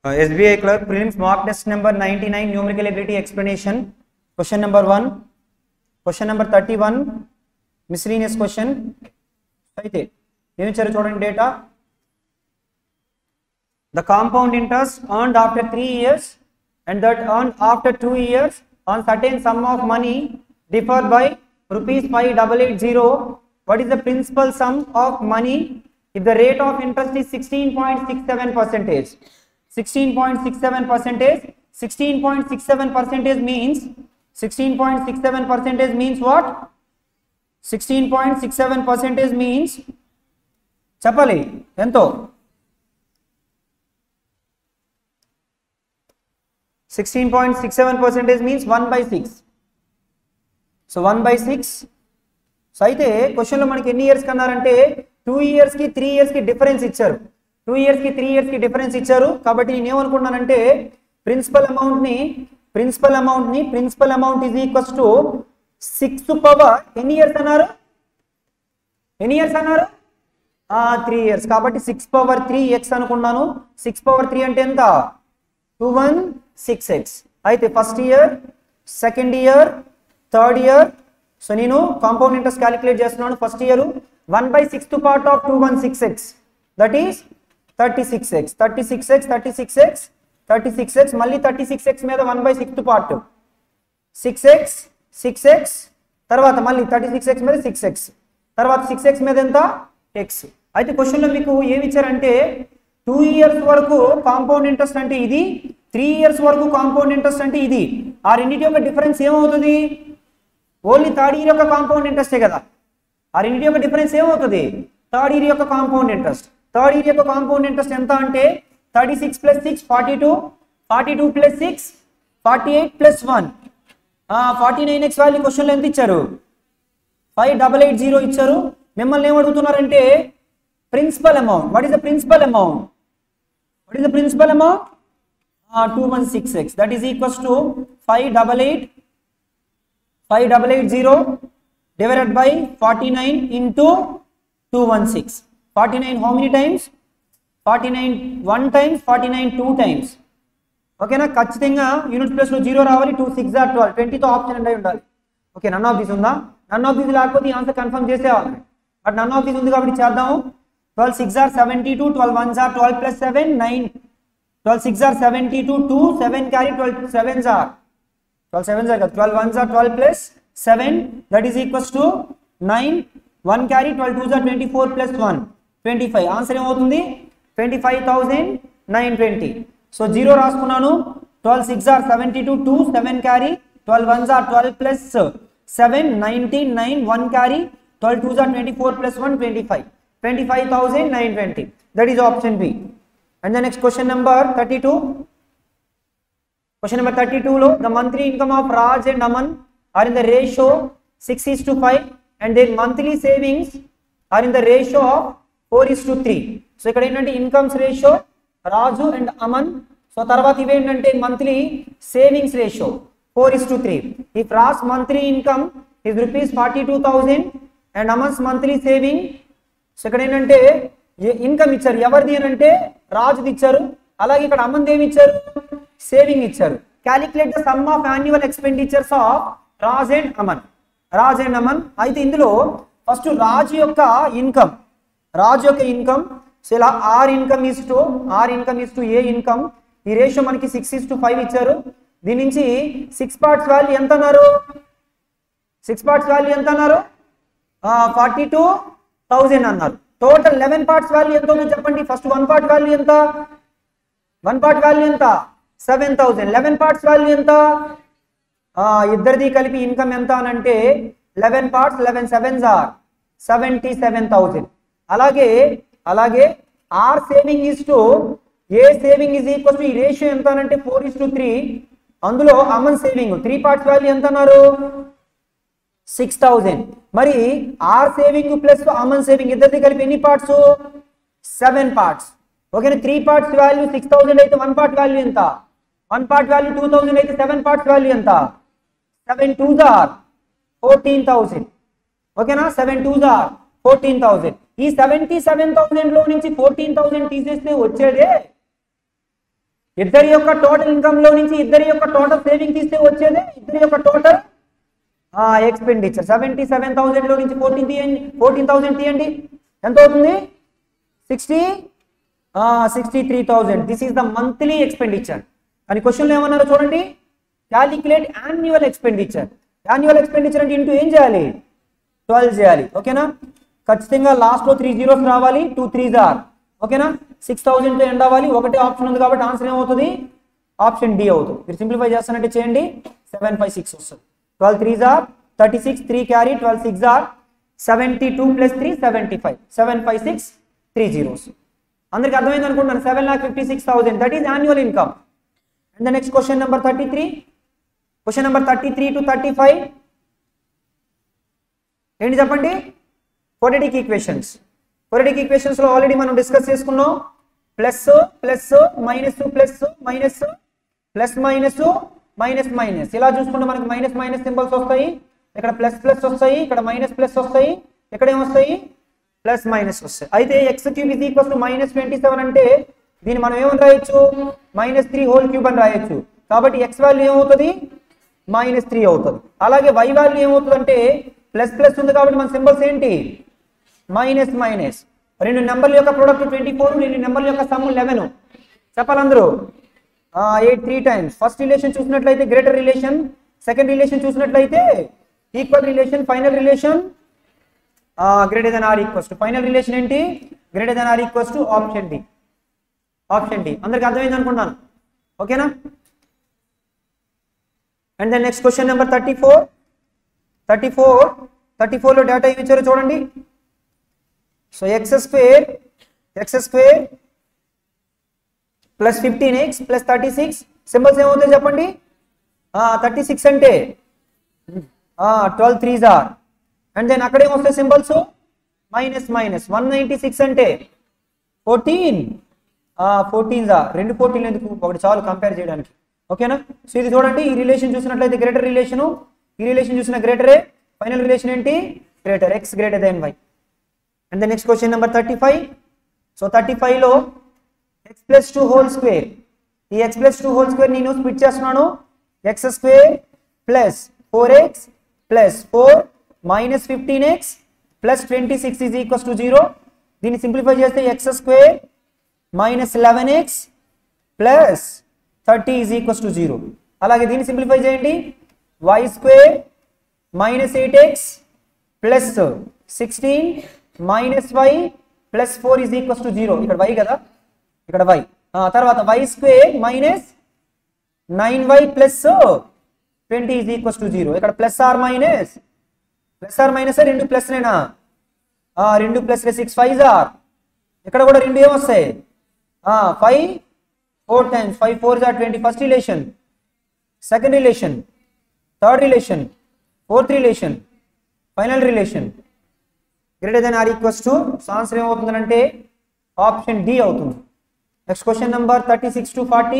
Uh, SBI clerk prelims mock test number 99 numerical ability explanation question number 1 question number 31 miscellaneous question అయితే ఏమి ఇచ్చారు చూడండి data the compound interest earned after 3 years and that earned after 2 years on certain sum of money differed by rupees 5880 what is the principal sum of money if the rate of interest is 16.67 percentage 16.67 percentage 16.67 percentage means 16.67 percentage means what 16.67 percentage means చెప్పాలి ఎంతో sixteen point six seven percentage means one by six so one by six so అయితే క్వశ్చన్లో మనకి ఎన్ని years కన్నారంటే two ఇయర్స్కి three ఇయర్స్కి difference ఇచ్చారు టూ ఇయర్స్కి త్రీ ఇయర్స్కి డిఫరెన్స్ ఇచ్చారు కాబట్టి నేను ఏమనుకున్నానంటే ప్రిన్సిపల్ అమౌంట్ని ప్రిన్సిపల్ అమౌంట్ని principal amount is equals to six power ఎన్ని ఇయర్స్ అన్నారు ఎన్ని ఇయర్స్ అన్నారు త్రీ ఇయర్స్ కాబట్టి సిక్స్ పవర్ త్రీ ఎక్స్ అనుకున్నాను సిక్స్ పవర్ త్రీ అంటే ఎంత టూ వన్ సిక్స్ ఎక్స్ అయితే first year second year third year so నేను కాంపౌండ్ ఇంట్రెస్ట్ క్యాలిక్యులేట్ చేస్తున్నాను first year one by sixth part of two one six x that is thirty six x thirty six x thirty six x thirty six x మళ్ళీ thirty six x మీద one by sixth part six x six x తర్వాత మళ్ళీ thirty six x మీద six x తర్వాత six x మీద ఎంత x అయితే క్వశ్చన్లో మీకు ఏమి ఇచ్చారంటే టూ ఇయర్స్ వరకు కాంపౌండ్ ఇంట్రెస్ట్ అంటే ఇది త్రీ ఇయర్స్ వరకు కాంపౌండ్ ఇంట్రెస్ట్ అంటే ఇది ఆ రెండింటి యొక్క డిఫరెన్స్ ఏమవుతుంది ఓన్లీ థర్డ్ ఇయర్ యొక్క కాంపౌండ్ ఇంట్రెస్టే కదా ఆ రెండింటి యొక్క డిఫరెన్స్ ఏమవుతుంది థర్డ్ ఇయర్ యొక్క కాంపౌండ్ ఇంట్రెస్ట్ థర్డ్ ఇయర్ యొక్క కాంపౌండ్ ఇంట్రెస్ట్ ఎంత అంటే thirty six plus six forty two forty two plus six forty eight plus one forty nine x value క్వశ్చన్లో ఎంత ఇచ్చారు ఫైవ్ డబల్ ఎయిట్ జీరో ఇచ్చారు మిమ్మల్ని ఏం అడుగుతున్నారంటే principal amount what is the principal amount what is the principal amount two one six x that is equals to five double eight five double eight zero divided by forty nine into two one six forty nine how many times forty nine one times forty nine two times ఓకేనా ఖచ్చితంగా unit plus లో zero రావాలి two six or twelve ట్వంటీతో option ఉండి ఉండాలి okay non of this ఉందా నన్ of this లేకపోతే ఈ ఆన్సర్ కన్ఫర్మ్ చేసేవాళ్ళు బట్ నన్ ఆఫ్ దిస్ ఉంది కాబట్టి చేద్దాము twelve six are seventy two twelve ones are twelve plus seven nine twelve six are seventy two two seven carry twelve sevens are twelve sevens are కదా twelve ones are twelve plus seven that is equals to nine one carry twelve twos are twenty four plus one twenty five answer ఏమవుతుంది twenty five thousand nine twenty so zero రాసుకున్నాను twelve six are seventy two two seven carry twelve ones are twelve plus seven nineteen nine one carry twelve twos are twenty four plus one twenty five twenty five thousand nine twenty that is option B and the next question number thirty two Question number 32 lo the monthly income of Raj and Aman are in the ratio 6 is to 5 and their monthly savings are in the ratio of 4 is to 3. సో ఇక్కడ ఏంటంటే incomes ratio Raju and Aman so తర్వాత ఇవేంటంటే monthly savings ratio four is to three if Raj's monthly income is rupees forty two thousand and Aman's monthly saving so ఇక్కడ ఏంటంటే income ఇచ్చారు ఎవరిది అని అంటే రాజుది ఇచ్చారు అలాగే ఇక్కడ అమ్మది ఏమి ఇచ్చారు సేవింగ్ ఇచ్చారు calculate the sum of annual expenditures of Raj and Aman Raj and Aman అయితే ఇందులో ఫస్ట్ రాజు యొక్క ఇన్కమ్ రాజు యొక్క ఇన్కమ్ సో ఇలా R income is to R income is to A income ఈ రేషియో మనకి సిక్స్ ఇస్ టు ఫైవ్ ఇచ్చారు దీని నుంచి సిక్స్ పార్ట్స్ వాల్యూ ఎంత అన్నారు సిక్స్ పార్ట్స్ వాల్యూ ఎంత అన్నారు ఫార్టీ టూ థౌజండ్ అన్నారు టోటల్ లెవెన్ పార్ట్స్ వాల్యూ ఎంత ఉందో చెప్పండి ఫస్ట్ వన్ పార్ట్ వాల్యూ ఎంత వన్ పార్ట్ వాల్యూ ఎంత seven thousand eleven parts value ఎంత ఇద్దరిది కలిపి ఇన్కమ్ ఎంత అని అంటే eleven parts eleven sevens are seventy seven thousand అలాగే అలాగే R saving is to A saving is equal to ఈ రేషియో ఎంత అని అంటే ఫోర్ ఇస్ టు త్రీ అందులో Aman saving three parts value ఎంత అన్నారు సిక్స్ థౌజండ్ మరి R saving plus Aman saving ఇద్దరిది కలిపి ఎన్ని పార్ట్స్ సెవెన్ పార్ట్స్ ఓకేనా three parts value six thousand అయితే వన్ పార్ట్ వాల్యూ ఎంత one part value two thousand అయితే సెవెన్ పార్ట్స్ వాల్యూ ఎంత seven two are fourteen thousand ఓకేనా seven two are fourteen thousand ఈ సెవెంటీ సెవెన్ థౌసండ్ లో నుంచి fourteen thousand తీసేస్తే వచ్చేదే ఇద్దరి యొక్క టోటల్ ఇన్కమ్ లో నుంచి ఇద్దరి యొక్క టోటల్ సేవింగ్ తీస్తే వచ్చేదే ఇద్దరి యొక్క total expenditure seventy seven thousand లో నుంచి ఫోర్టీన్ తీయండి ఫోర్టీన్ థౌసండ్ తీయండి ఎంత అవుతుంది sixty sixty three thousand this is the monthly expenditure అని క్వశ్చన్లో ఏమన్నారో చూడండి calculate annual expenditure annual expenditure అంటే ఇంటూ ఏం చేయాలి ట్వెల్వ్ చేయాలి ఓకేనా ఖచ్చితంగా లాస్ట్ లో త్రీ జీరోస్ రావాలి టూ త్రీస్ ఆర్ ఓకేనా సిక్స్ థౌసండ్ తో ఎండ్ అవ్వాలి ఒకటే ఆప్షన్ ఉంది కాబట్టి ఆన్సర్ ఏమవుతుంది ఆప్షన్ డి అవుతుంది మీరు సింప్లిఫై చేస్తానంటే చేయండి సెవెన్ ఫైవ్ సిక్స్ వస్తుంది twelve threes are thirty six three carry twelve six are seventy two plus three seventy five seven five six three zeros అందరికి అర్థమైంది అనుకుంటాను seven lakh fifty six thousand that is annual income and the next question number thirty three question number thirty three to thirty five ఏంటి చెప్పండి quadratic equations quadratic equations లో already మనం discuss చేసుకున్నాం plus plus minus plus minus plus minus minus minus ఇలా చూసుకుంటే మనకి minus minus symbols వస్తాయి ఇక్కడ ప్లస్ ప్లస్ వస్తాయి ఇక్కడ మైనస్ ప్లస్ వస్తాయి ఇక్కడ ఏమొస్తాయి ప్లస్ మైనస్ వస్తాయి అయితే x cube is equals to minus twenty seven అంటే దీన్ని మనం ఏమని రాయొచ్చు మైనస్ త్రీ హోల్ క్యూబ్ అని రాయొచ్చు కాబట్టి ఎక్స్ వాల్యూ ఏమవుతుంది మైనస్ త్రీ అవుతుంది అలాగే వై వాల్యూ ఏమవుతుంది అంటే ప్లస్ ప్లస్ ఉంది కాబట్టి మన సింబల్స్ ఏంటి మైనస్ మైనస్ రెండు నెంబర్ల యొక్క ప్రొడక్ట్ ట్వంటీ ఫోర్ రెండు నెంబర్ల యొక్క సమ్ లెవెన్ చెప్పాలందరూ eight three times first relation చూసినట్లయితే గ్రేటర్ రిలేషన్ సెకండ్ రిలేషన్ చూసినట్లయితే equal relation final relation greater than or equals to final relation ఏంటి greater than or equals to option D option D అందరికి అర్థమైంది అనుకుంటాను ఓకేనా and then next question number thirty four thirty four thirty ఫోర్లో data ఏమి ఇచ్చారో చూడండి so x square x square plus fifteen x plus thirty six symbols ఏమవుతాయి చెప్పండి థర్టీ సిక్స్ అంటే twelve threes are and then అక్కడ ఏమొస్తాయి symbols minus minus one ninety six అంటే ఫోర్టీన్ ఫోర్టీన్ దా రెండు ఫోర్టీన్ ఎందుకు ఒకటి చాలు కంపేర్ చేయడానికి ఓకేనా సో ఇది చూడండి ఈ రిలేషన్ చూసినట్లయితే గ్రేటర్ రిలేషన్ ఈ రిలేషన్ చూసిన గ్రేటరే ఫైనల్ రిలేషన్ ఏంటి greater x greater then y and the next question number thirty five so thirty ఫైవ్లో x plus two whole square ఈ x plus two whole square నేను స్ప్లిట్ చేస్తున్నాను x square plus four x plus four minus fifteen x plus twenty six is equals to zero దీన్ని simplify చేస్తే x square minus eleven x plus thirty is equals to zero అలాగే దీన్ని simplify చేయండి y square minus eight x plus sixteen minus y plus four is equals to zero ఇక్కడ y కదా ఇక్కడ y తర్వాత y square minus nine y plus twenty is equals to zero ఇక్కడ plus or minus plus or minus రెండు plus నేనా రెండు plus six five are ఇక్కడ కూడా రెండు ఏమొస్తాయి five four times five four are twenty first relation second relation third relation fourth relation final relation greater than or equals to answer ఏమవుతుందంటే option D అవుతుంది next question number thirty six to forty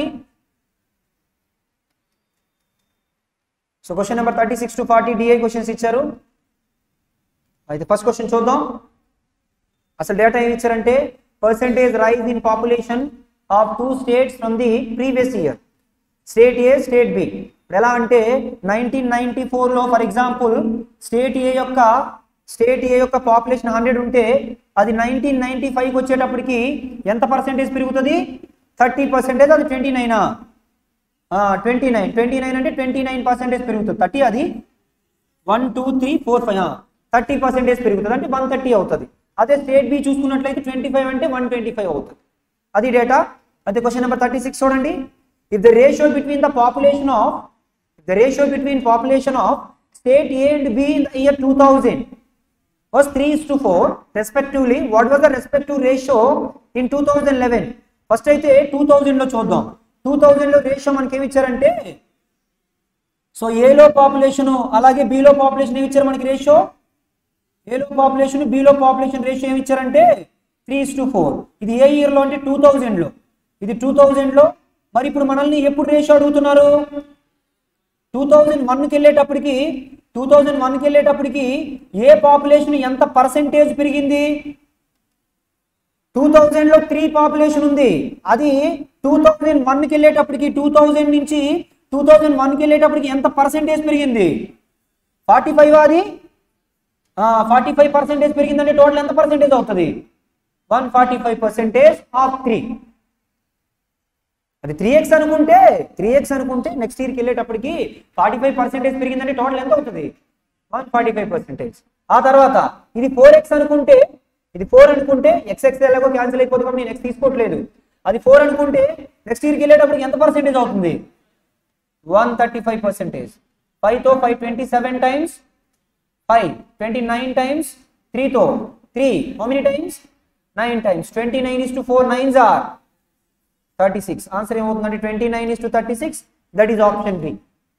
so question number thirty six to forty DI questions ఇచ్చారు అయితే first question చూద్దాం అసలు data ఏమి ఇచ్చారంటే percentage rise in population of two states from the previous year state A state B ఇప్పుడు ఎలా అంటే nineteen ninety ఫోర్లో ఫర్ ఎగ్జాంపుల్ స్టేట్ ఏ యొక్క స్టేట్ ఏ యొక్క పాపులేషన్ హండ్రెడ్ ఉంటే అది నైన్టీన్ నైన్టీ ఫైవ్కి వచ్చేటప్పటికి ఎంత పర్సెంటేజ్ పెరుగుతుంది థర్టీ పర్సెంటేజ్ అది ట్వంటీ నైనా ట్వంటీ నైన్ ట్వంటీ నైన్ అంటే ట్వంటీ నైన్ పర్సెంటేజ్ పెరుగుతుంది థర్టీ అది one two three four five thirty percentage పెరుగుతుంది అంటే వన్ థర్టీ అవుతుంది అదే స్టేట్ బి చూసుకున్నట్లయితే ట్వంటీ ఫైవ్ అంటే వన్ ట్వంటీ ఫైవ్ అవుతుంది అది డేటా అయితే క్వశ్చన్ నెంబర్ థర్టీ సిక్స్ చూడండి if the ratio between the population of the ratio between population of state A and B in the year two thousand was 3 is to 4 respectively what was the respective ratio in 2011 first అయితే two లో చూద్దాం two లో ratio మనకి ఏమి ఇచ్చారంటే so ఏలో population అలాగే below population ఏమి ఇచ్చారు మనకి రేషియో ఏలో పాపులేషన్ బిలో పాపులేషన్ రేషియో ఏమి ఇచ్చారంటే త్రీ ఇస్ టు ఫోర్ ఇది ఏ ఇయర్లో అంటే టూ లో ఇది టూ లో మరి ఇప్పుడు మనల్ని ఎప్పుడు రేషియో అడుగుతున్నారు టూ థౌజండ్ వన్కి వెళ్ళేటప్పటికి టూ థౌజండ్ వన్కి వెళ్ళేటప్పటికి ఏ పాపులేషన్ ఎంత పర్సెంటేజ్ పెరిగింది టూ థౌజండ్ లో త్రీ పాపులేషన్ ఉంది అది టూ థౌజండ్ వన్కి వెళ్ళేటప్పటికి టూ థౌజండ్ నుంచి టూ థౌజండ్ వన్కి వెళ్ళేటప్పటికి ఎంత పర్సెంటేజ్ పెరిగింది ఫార్టీ ఫైవ్ అది ఫార్టీ ఫైవ్ పర్సెంటేజ్ పెరిగిందంటే టోటల్ ఎంత పర్సెంటేజ్ అవుతుంది one forty five percentage of three అది త్రీ ఎక్స్ అనుకుంటే త్రీ ఎక్స్ అనుకుంటే నెక్స్ట్ ఇయర్కి వెళ్ళేటప్పటికి ఫార్టీ ఫైవ్ పర్సెంటేజ్ పెరిగిందంటే టోటల్ ఎంత అవుతుంది వన్ ఫార్టీ ఫైవ్ పర్సెంటేజ్ ఆ తర్వాత ఇది ఫోర్ ఎక్స్ అనుకుంటే ఇది ఫోర్ అనుకుంటే ఎక్స్ ఎక్స్ ఎలాగో క్యాన్సిల్ అయిపోతుంది కాబట్టి నేను ఎక్స్ తీసుకోవట్లేదు అది ఫోర్ అనుకుంటే నెక్స్ట్ ఇయర్కి వెళ్ళేటప్పటికి ఎంత పర్సెంటేజ్ అవుతుంది వన్ థర్టీ ఫైవ్ పర్సెంటేజ్ ఫైవ్తో five twenty seven times five twenty nine times త్రీతో three how many times nine times twenty nine is to four nines are thirty six answer ఏమవుతుందంటే twenty nine is to thirty six that is option B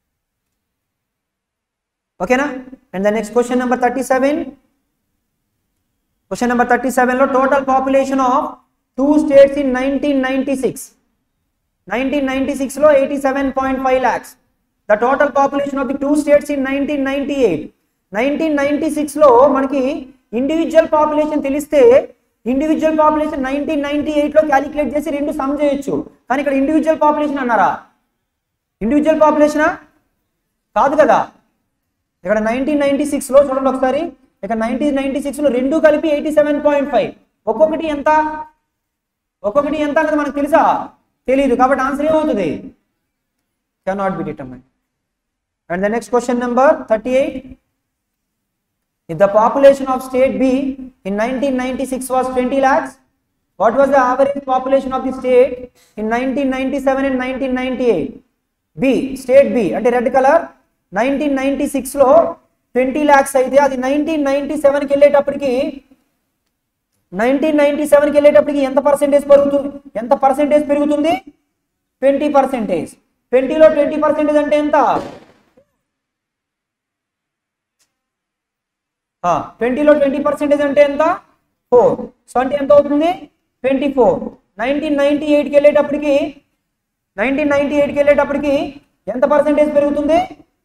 ఓకేనా and the next question number thirty seven question number thirty సెవెన్లో total population of two states in nineteen ninety six nineteen ninety సిక్స్లో eighty seven point five lakhs the total population of the two states in nineteen ninety eight nineteen ninety సిక్స్లో మనకి individual population తెలిస్తే individual population nineteen ninety ఎయిట్లో calculate చేసి రెండు sum చేయొచ్చు కానీ ఇక్కడ ఇండివిజువల్ పాపులేషన్ అన్నారా ఇండివిజువల్ పాపులేషనా కాదు కదా ఇక్కడ నైన్టీన్ నైన్టీ సిక్స్లో చూడండి ఒకసారి ఇక్కడ నైన్టీన్ నైన్టీ సిక్స్లో రెండు కలిపి ఎయిటీ సెవెన్ పాయింట్ ఫైవ్ ఒక్కొక్కటి ఎంత ఒక్కొక్కటి ఎంత అన్నది మనకు తెలుసా తెలియదు కాబట్టి ఆన్సర్ ఏమవుతుంది cannot be determine and the next question number thirty eight If the population of state B in 1996 was 20 lakhs, what was the average population of the state in 1997 and 1998? B, state B అంటే red colour nineteen ninety సిక్స్లో twenty lakhs అయితే అది nineteen ninety సెవెన్కి వెళ్ళేటప్పటికి nineteen ninety సెవెన్కి వెళ్ళేటప్పటికి ఎంత percentage పెరుగుతుంది ఎంత పర్సెంటేజ్ పెరుగుతుంది ట్వంటీ పర్సెంటేజ్ ట్వంటీలో ట్వంటీ పర్సెంటేజ్ అంటే ఎంత ట్వంటీలో ట్వంటీ పర్సెంటేజ్ అంటే ఎంత ఫోర్ సో అంటే ఎంత అవుతుంది ట్వంటీ ఫోర్ నైన్టీన్ నైన్టీ ఎయిట్కి వెళ్ళేటప్పటికి నైన్టీన్ నైన్టీ ఎయిట్కి వెళ్ళేటప్పటికి ఎంత పర్సెంటేజ్ పెరుగుతుంది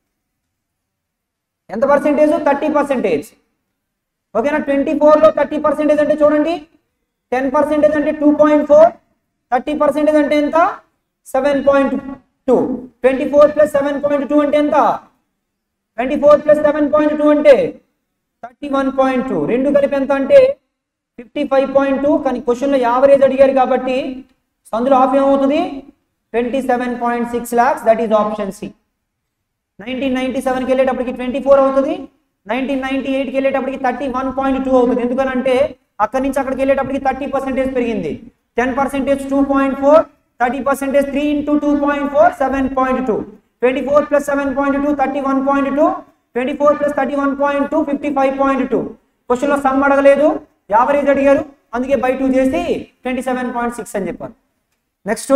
ఎంత పర్సెంటేజ్ థర్టీ పర్సెంటేజ్ ఓకేనా ట్వంటీ ఫోర్లో థర్టీ పర్సెంటేజ్ అంటే చూడండి టెన్ పర్సెంటేజ్ అంటే two point four thirty percentage అంటే ఎంత seven point two twenty four plus seven point two అంటే ఎంత twenty four plus seven point two అంటే థర్టీ వన్ పాయింట్ టూ రెండు కలిపి ఎంత అంటే ఫిఫ్టీ ఫైవ్ పాయింట్ టూ కానీ క్వశ్చన్లో యావరేజ్ అడిగారు కాబట్టి సో అందులో ఆఫ్ ఏమవుతుంది twenty seven point six lakhs that is option C nineteen ninety సెవెన్కి వెళ్ళేటప్పటికి ట్వంటీ ఫోర్ అవుతుంది నైన్టీన్ నైన్టీ ఎయిట్కి వెళ్ళేటప్పటికి థర్టీ వన్ పాయింట్ టూ అవుతుంది ఎందుకనంటే అక్కడి నుంచి అక్కడికి వెళ్ళేటప్పటికి థర్టీ పర్సెంటేజ్ పెరిగింది ten percentage two point four thirty percentage three into two point four seven point two twenty four plus seven point two thirty one point two twenty four plus thirty one point two fifty five point two క్వశ్చన్లో sum అడగలేదు average అడిగారు అందుకే by two చేసి twenty seven point six అని చెప్పారు next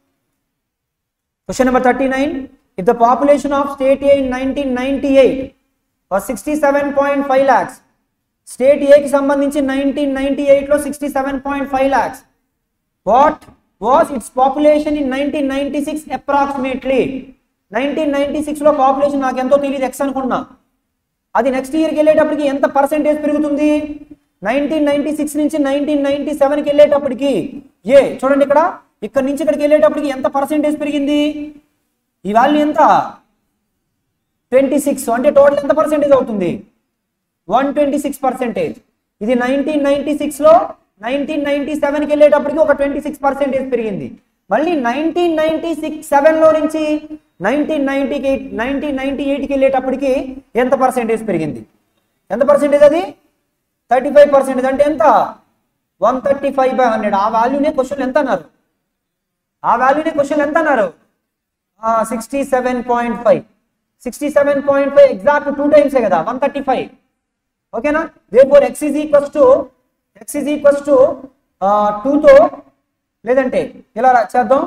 question number thirty nine if the population of state A in nineteen ninety eight sixty seven point five lakhs state ఏకి సంబంధించి nineteen ninety ఎయిట్లో sixty seven point five lakhs what was it's population in nineteen ninety six approximately nineteen ninety సిక్స్లో population నాకు ఎంతో తెలియదు X అనుకున్నా అది next ఇయర్కి వెళ్ళేటప్పటికి ఎంత పర్సెంటేజ్ పెరుగుతుంది నైన్టీన్ నైన్టీ సిక్స్ నుంచి నైన్టీన్ నైన్టీ సెవెన్కి వెళ్ళేటప్పటికి ఏ చూడండి ఇక్కడ ఇక్కడ నుంచి ఇక్కడికి వెళ్ళేటప్పటికి ఎంత పర్సెంటేజ్ పెరిగింది ఈ వాల్యూ ఎంత ట్వంటీ సిక్స్ అంటే టోటల్ ఎంత పర్సెంటేజ్ అవుతుంది వన్ ట్వంటీ సిక్స్ పర్సెంటేజ్ ఇది నైన్టీన్ నైన్టీ సిక్స్లో నైన్టీన్ నైన్టీ సెవెన్కి వెళ్ళేటప్పటికి ఒక ట్వంటీ సిక్స్ పర్సెంటేజ్ పెరిగింది మళ్ళీ నైన్టీన్ నైన్టీ సిక్స్ సెవెన్లో నుంచి నైన్టీన్ నైన్టీకి ఎయిట్ నైన్టీన్ నైన్టీ ఎయిట్కి వెళ్ళేటప్పటికి ఎంత పర్సెంటేజ్ పెరిగింది ఎంత పర్సెంటేజ్ అది థర్టీ ఫైవ్ పర్సెంటేజ్ అంటే ఎంత one thirty five by hundred ఆ వాల్యూనే క్వశ్చన్ ఎంత అన్నారు ఆ వాల్యూనే క్వశ్చన్ ఎంత అన్నారు sixty seven point five sixty seven point five exact two టైమ్సే కదా వన్ థర్టీ ఫైవ్ ఓకేనా the four x is equals to x is equals to టూతో లేదంటే ఇలా రా- చేద్దాం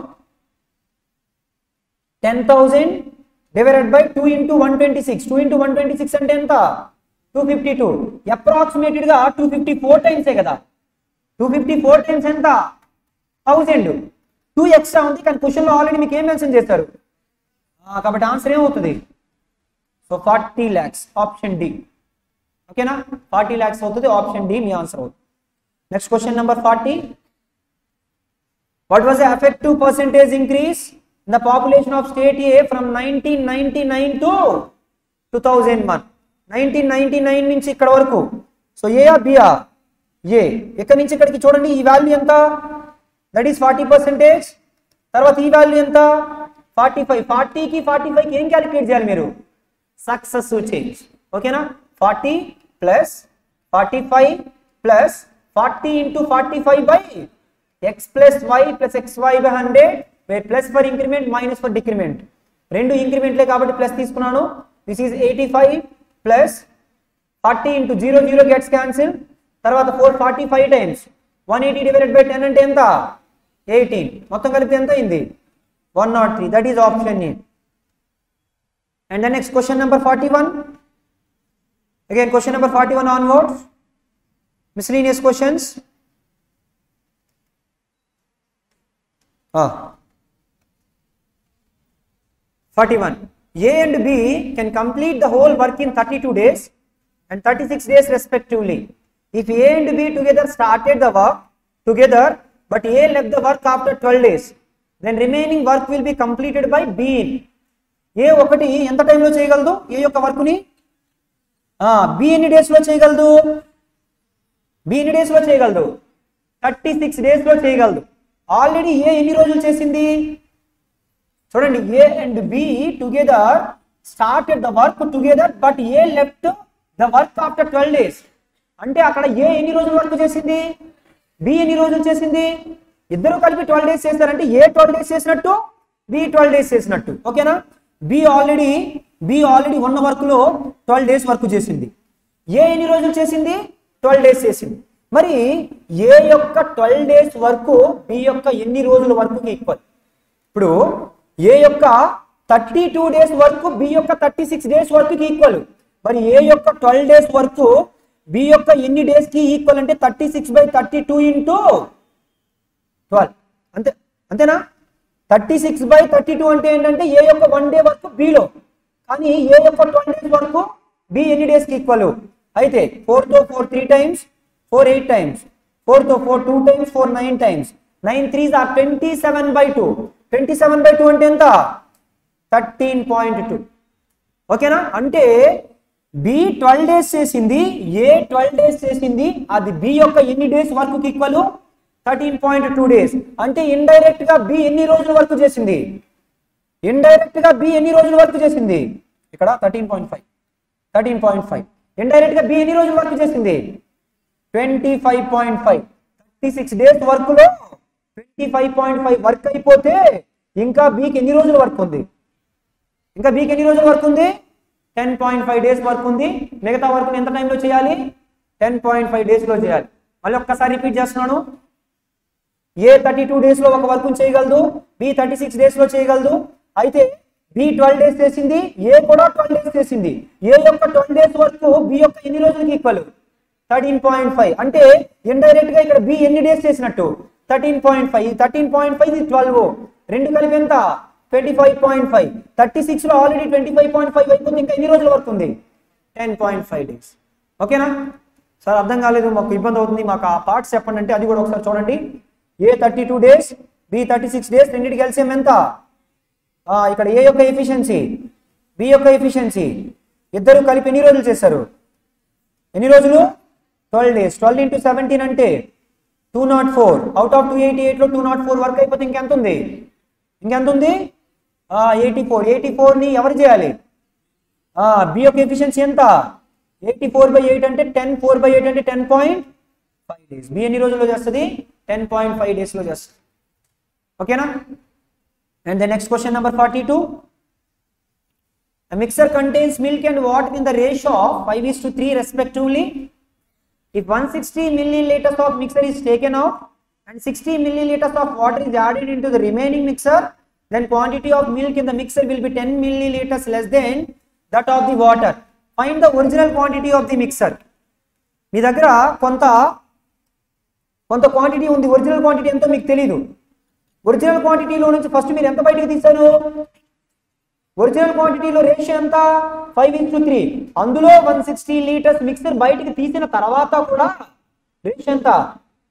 ten thousand divided by two into one twenty six two into one twenty six అంటే ఎంత టూ ఫిఫ్టీ టూ అప్రాక్సిమేటెడ్గా టూ ఫిఫ్టీ ఫోర్ టైమ్సే కదా టూ ఫిఫ్టీ ఫోర్ టైమ్స్ ఎంత థౌజండ్ టూ ఎక్స్ట్రా ఉంది కానీ క్వశ్చన్లో ఆల్రెడీ మీకు ఏం మెన్షన్ చేస్తారు ఆ, కాబట్టి ఆన్సర్ ఏమవుతుంది so forty lakhs option D ఓకేనా ఫార్టీ ల్యాక్స్ అవుతుంది ఆప్షన్ డి మీ ఆన్సర్ అవుతుంది next question number forty What was the effective percentage increase in the population of state A from 1999 to 2001? 1999 నుంచి ఇక్కడ వరకు సో ఏ బియా ఏ ఇక్కడ నుంచి ఇక్కడికి చూడండి ఈ వాల్యూ ఎంత దట్ ఈస్ ఫార్టీ పర్సెంటేజ్ తర్వాత ఈ వాల్యూ ఎంత ఫార్టీ ఫైవ్ ఫార్టీకి ఫార్టీ ఫైవ్కి ఏం క్యాలిక్యులేట్ చేయాలి మీరు సక్సెస్ చేంజ్ ఓకేనా forty plus forty five plus forty into forty five by x plus y plus x y by hundred where plus for increment minus for decrement రెండు ఇంక్రిమెంట్లే కాబట్టి plus తీసుకున్నాను this is eighty five plus forty into zero zero gets cancel తర్వాత four forty five times one eighty divided by ten అంటే ఎంత eighteen మొత్తం కలిపి ఎంత అయింది one not three that is option A and the next question number forty one again question number forty one onwards miscellaneous questions ah 41 a and b can complete the whole work in 32 days and 36 days respectively if a and b together started the work together but a left the work after 12 days then remaining work will be completed by b A ఒకటి ఎంత టైంలో చేయగలదు ఏ యొక్క వర్క్ని B ఎన్ని డేస్లో చేయగలదు B ఎన్ని డేస్లో చేయగలదు థర్టీ సిక్స్ డేస్లో చేయగలదు ఆల్రెడీ ఏ ఎన్ని రోజులు చేసింది చూడండి A and B together started the work together but A left the work after twelve days అంటే అక్కడ ఏ ఎన్ని రోజులు వర్క్ చేసింది బి ఎన్ని రోజులు చేసింది ఇద్దరు కలిపి ట్వెల్వ్ డేస్ చేస్తారంటే ఏ ట్వెల్వ్ డేస్ చేసినట్టు బి ట్వెల్వ్ డేస్ చేసినట్టు ఓకేనా బి ఆల్రెడీ బి ఆల్రెడీ ఉన్న వర్క్ లో ట్వెల్వ్ డేస్ వర్క్ చేసింది ఏ ఎన్ని రోజులు చేసింది ట్వెల్వ్ డేస్ చేసింది మరి ఏ యొక్క ట్వెల్వ్ డేస్ వరకు బి యొక్క ఎన్ని రోజుల వరకు ఈక్వల్ ఇప్పుడు ఏ యొక్క థర్టీ టూ డేస్ వరకు బి యొక్క థర్టీ సిక్స్ డేస్ వరకు ఈక్వల్ మరి ఏ యొక్క ట్వెల్వ్ డేస్ వరకు బి యొక్క ఎన్ని డేస్ కి ఈక్వల్ అంటే thirty six by thirty two into twelve అంతే అంతేనా thirty six by thirty two అంటే ఏంటంటే ఏ యొక్క వన్ డే వరకు బిలో కానీ ఏ యొక్క ట్వెల్వ్ డేస్ వరకు బి ఎన్ని డేస్ కి ఈక్వల్ అయితే ఫోర్ తో four three times four eight times four తో four two times four nine times nine threes are twenty seven by two twenty seven by two అంటే ఎంత thirteen point two ఓకేనా అంటే B twelve days చేసింది ఏ twelve days చేసింది అది B యొక్క ఎన్ని days work equal thirteen point two days అంటే ఇండైరెక్ట్ గా బి ఎన్ని రోజుల వర్క్ చేసింది ఇండైరెక్ట్ గా బి ఎన్ని రోజుల వర్క్ చేసింది ఇక్కడ thirteen point five thirteen point five indirect గా బి ఎన్ని రోజులు వర్క్ చేసింది twenty five point five thirty six days work లో twenty five point five work అయిపోతే ఇంకా బీకి ఎన్ని రోజులు వర్క్ ఉంది ఇంకా బీకి ఎన్ని రోజులు వర్క్ ఉంది ten point five days work ఉంది మిగతా వర్క్ ఎంత టైంలో చేయాలి టెన్ పాయింట్ ఫైవ్ డేస్లో చేయాలి మళ్ళీ ఒక్కసారి రిపీట్ చేస్తున్నాను ఏ థర్టీ టూ డేస్లో ఒక వర్క్ చేయగలదు బి థర్టీ సిక్స్ డేస్లో చేయగలదు అయితే బి ట్వెల్వ్ డేస్ చేసింది ఏ కూడా ట్వెల్వ్ డేస్ చేసింది ఏ యొక్క ట్వెల్వ్ డేస్ వరకు బి యొక్క ఎన్ని రోజులకి ఈక్వల్ థర్టీన్ పాయింట్ ఫైవ్ అంటే ఇండైరెక్ట్ గా ఇక్కడ బి ఎన్ని డేస్ చేసినట్టు thirteen point five thirteen point five ఇది ట్వెల్వ్ రెండు కలిపి ఎంత twenty five point five thirty six లో already twenty five point five అయిపోతుంది ఇంకా ఎన్ని రోజులు పడుతుంది టెన్ పాయింట్ ఫైవ్ డేస్ ఓకేనా సార్ అర్థం కాలేదు మాకు ఇబ్బంది అవుతుంది మాకు ఆ పార్ట్స్ చెప్పండి అంటే అది కూడా ఒకసారి చూడండి A thirty two days B thirty six days రెండింటికి కలిసి ఎంత ఆ, ఇక్కడ ఏ యొక్క ఎఫిషియన్సీ బి యొక్క ఎఫిషియన్సీ ఇద్దరు కలిపి ఎన్ని రోజులు చేశారు ఎన్ని రోజులు twelve days twelve into seventeen అంటే two not four out of two eighty ఎయిట్లో టూ నాట్ ఫోర్ వర్క్ అయిపోతే ఇంకెంత ఉంది ఇంకెంత ఉంది ఎయిటీ ఫోర్ ఎయిటీ ఫోర్ని ఎవరు చేయాలి బి యొక్క ఎఫిషియన్సీ ఎంత ఎయిటీ ఫోర్ బై ఎయిట్ అంటే టెన్ ఫోర్ బై ఎయిట్ అంటే ten point five days B ఎన్ని రోజుల్లో చేస్తుంది టెన్ పాయింట్ ఫైవ్ డేస్లో చేస్తుంది ఓకేనా and the next question number forty two A mixer contains milk and water in the ratio of 5 is to 3 respectively. If 160 milliliters of mixture is taken out and 60 milliliters of water is added into the remaining mixer, then quantity of milk in the mixer will be 10 milliliters less than that of the water. Find the original quantity of the mixer. మీ దగ్గర కొంత కొంత quantity ఉంది original quantity ఎంతో మీకు తెలియదు original క్వాంటిటీలో నుంచి ఫస్ట్ మీరు ఎంత బయటకు తీశారు ఒరిజినల్ క్వాంటిటీలో రేషియో ఎంత ఫైవ్ ఇంటూ త్రీ అందులో వన్ సిక్స్టీ లీటర్స్ మిక్సర్ బయటికి తీసిన తర్వాత కూడా రేషియో ఎంత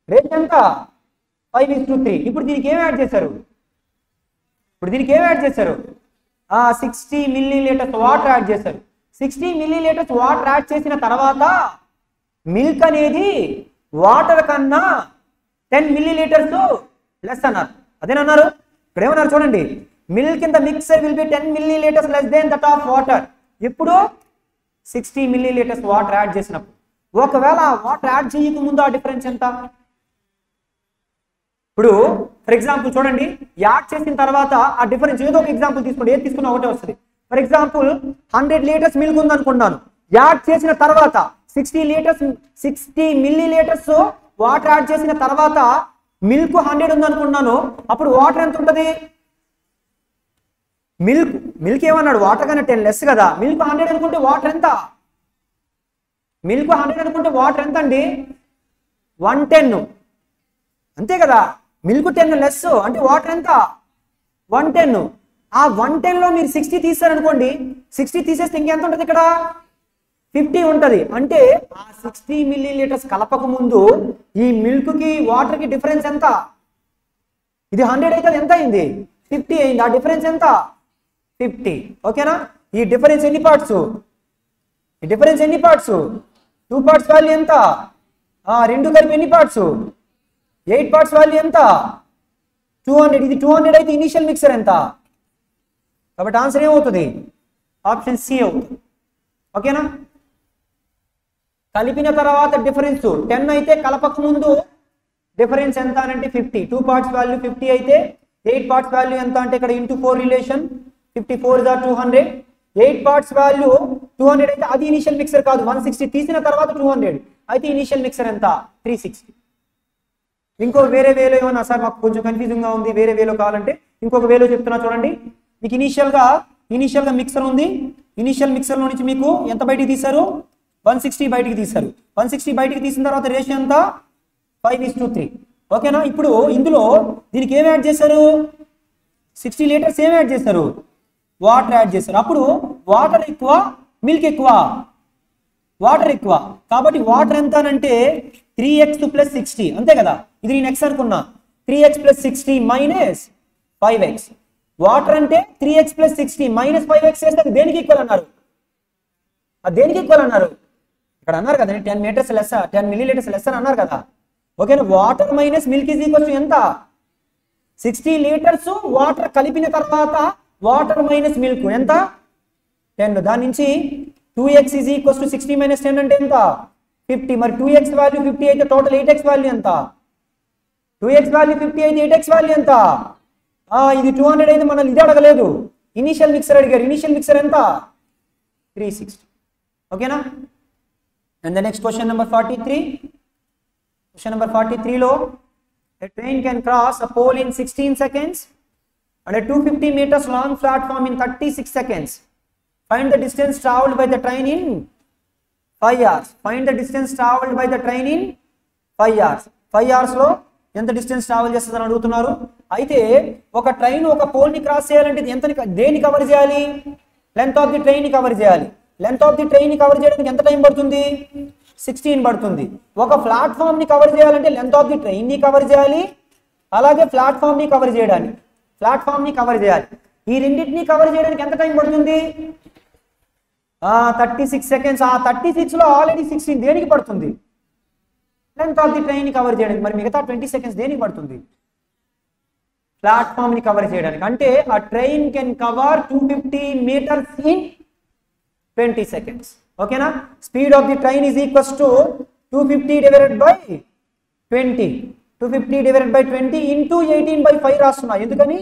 రేషియో ఎంత ఫైవ్ ఇస్ టు త్రీ ఇప్పుడు దీనికి ఏం యాడ్ చేశారు ఇప్పుడు దీనికి ఏం యాడ్ చేశారు sixty millilitres water add చేశారు sixty millilitres water add చేసిన తర్వాత మిల్క్ అనేది వాటర్ కన్నా టెన్ మిల్లీ లీటర్స్ లెస్ అన్నారు అదేనన్నారు ఇక్కడ ఏమన్నారు చూడండి milk in the mixer will be ten millilitres less than that of water ఇప్పుడు sixty millilitres water add చేసినప్పుడు ఒకవేళ వాటర్ యాడ్ చేయక ముందు ఆ డిఫరెన్స్ ఎంత ఇప్పుడు ఫర్ ఎగ్జాంపుల్ చూడండి యాడ్ చేసిన తర్వాత ఆ డిఫరెన్స్ ఏదో ఒక ఎగ్జాంపుల్ తీసుకోండి ఏది తీసుకున్నా ఒకటే వస్తుంది for example hundred litres milk ఉంది అనుకున్నాను యాడ్ చేసిన తర్వాత sixty litres sixty millilitres water add చేసిన తర్వాత మిల్క్ హండ్రెడ్ ఉంది అనుకున్నాను అప్పుడు వాటర్ ఎంత ఉంటుంది మిల్క్ మిల్క్ ఏమన్నాడు వాటర్ కన్నా టెన్ లెస్ కదా మిల్క్ హండ్రెడ్ అనుకుంటే వాటర్ ఎంత మిల్క్ హండ్రెడ్ అనుకుంటే వాటర్ ఎంత అండి వన్ టెన్ అంతే కదా మిల్క్ టెన్ లెస్ అంటే వాటర్ ఎంత వన్ టెన్ ఆ వన్ టెన్లో మీరు సిక్స్టీ తీస్తారనుకోండి సిక్స్టీ తీసేస్తే ఇంకెంత ఉంటుంది ఇక్కడ ఫిఫ్టీ ఉంటుంది అంటే ఆ సిక్స్టీ మిల్లీ లీటర్స్ కలపక ముందు ఈ మిల్క్కి వాటర్కి డిఫరెన్స్ ఎంత ఇది హండ్రెడ్ అయితే అది ఎంత అయింది ఫిఫ్టీ అయింది ఆ డిఫరెన్స్ ఎంత ఫిఫ్టీ ఓకేనా ఈ డిఫరెన్స్ ఎన్ని పార్ట్స్ ఈ డిఫరెన్స్ ఎన్ని పార్ట్స్ టూ పార్ట్స్ వాల్యూ ఎంత ఆ, రెండు కలిపి ఎన్ని పార్ట్స్ ఎయిట్ పార్ట్స్ వాల్యూ ఎంత టూ హండ్రెడ్ ఇది టూ హండ్రెడ్ అయితే ఇనిషియల్ మిక్సర్ ఎంత కాబట్టి ఆన్సర్ ఏమవుతుంది ఆప్షన్ సి అవుతుంది ఓకేనా కలిపిన తర్వాత డిఫరెన్స్ టెన్ అయితే కలపక ముందు డిఫరెన్స్ ఎంత అని అంటే fifty two parts value fifty అయితే ఎయిట్ పార్ట్స్ వాల్యూ ఎంత అంటే ఇక్కడ into four relation fifty four దా two hundred eight parts value two hundred అయితే అది ఇనిషియల్ మిక్సర్ కాదు వన్ సిక్స్టీ తీసిన తర్వాత టూ హండ్రెడ్ అయితే ఇనిషియల్ మిక్సర్ ఎంత త్రీ సిక్స్టీ ఇంకో వేరే వేలో ఏమన్నా సార్ మాకు కొంచెం కన్ఫ్యూజింగ్ గా ఉంది వేరే వేలో కావాలంటే ఇంకొక వేలో చెప్తున్నా చూడండి మీకు ఇనిషియల్ గా ఇనిషియల్ గా మిక్సర్ ఉంది ఇనిషియల్ మిక్సర్ లో నుంచి మీకు ఎంత బయటికి తీశారు వన్ సిక్స్టీ బయటికి తీశారు వన్ సిక్స్టీ బయటికి తీసిన తర్వాత రేషియో ఎంత ఫైవ్ ఇస్ టూ త్రీ ఓకేనా ఇప్పుడు ఇందులో దీనికి ఏం యాడ్ చేశారు సిక్స్టీ లీటర్స్ ఏం యాడ్ చేశారు వాటర్ యాడ్ చేశారు అప్పుడు వాటర్ ఎక్కువ మిల్క్ ఎక్కువ వాటర్ ఎక్కువ కాబట్టి వాటర్ ఎంత అంటే త్రీ ఎక్స్ ప్లస్ సిక్స్టీ అంతే కదా ఇది నేను ఎక్స్ అనుకున్నా three x plus sixty minus five x water అంటే three x plus sixty minus five x చేస్తే అది దేనికి ఈక్వల్ అన్నారు అది దేనికి ఈక్వల్ అన్నారు ఇక్కడ అన్నారు కదా ten metres less ten millilitres less అని అన్నారు కదా ఓకేనా water minus milk is equal to ఎంత సిక్స్టీ లీటర్స్ వాటర్ కలిపిన తర్వాత వాటర్ మైనస్ మిల్క్ ఎంత టెన్ దాని నుంచి two x is equals to sixty minus ten అంటే ఎంత ఫిఫ్టీ మరి టూ ఎక్స్ వాల్యూ ఫిఫ్టీ అయితే టోటల్ ఎయిట్ ఎక్స్ వాల్యూ ఎంత టూ ఎక్స్ వాల్యూ ఫిఫ్టీ అయితే ఎయిట్ ఎక్స్ వాల్యూ ఎంత ఆ, ఇది టూ హండ్రెడ్ అయితే మనల్ని ఇది అడగలేదు ఇనిషియల్ మిక్సర్ అడిగారు ఇనిషియల్ మిక్సర్ ఎంత త్రీ సిక్స్టీ ఓకేనా and the next question number forty three question number forty త్రీలో a train can cross a pole in 16 seconds and a 250 meters long platform in 36 seconds. Find the distance traveled by the train in 5 hours. Find the distance traveled by the train in 5 hours. 5 hours లో ఎంత distance travel చేస్తుందని అడుగుతున్నారు అయితే ఒక train ఒక pole ని cross చేయాలంటే ఇది ఎంత దేని కవర్ చేయాలి లెంత్ ఆఫ్ ది ట్రైన్ ని కవర్ చేయాలి లెంత్ ఆఫ్ ది ట్రైన్ ని కవర్ చేయడానికి ఎంత టైం పడుతుంది సిక్స్టీన్ పడుతుంది ఒక ప్లాట్ఫామ్ ని కవర్ చేయాలంటే లెంత్ ఆఫ్ ది ట్రైన్ ని కవర్ చేయాలి అలాగే ప్లాట్ఫామ్ ని కవర్ చేయడానికి ప్లాట్ఫామ్ ని కవర్ చేయాలి ఈ రెండింటిని కవర్ చేయడానికి ఎంత టైం పడుతుంది థర్టీ సిక్స్ సెకండ్స్ ఆ థర్టీ సిక్స్ లో ఆల్రెడీ సిక్స్టీన్ దేనికి పడుతుంది లెంత్ ఆఫ్ ది ట్రైన్ ని కవర్ చేయడానికి మరి మిగతా ట్వంటీ సెకండ్స్ దేనికి పడుతుంది ప్లాట్ఫామ్ ని కవర్ చేయడానికి అంటే ఆ train can cover two fifty metres in twenty seconds ఓకేనా speed of the train is equals to two fifty divided by twenty two fifty divided by twenty into eighteen by five రాస్తున్నా ఎందుకని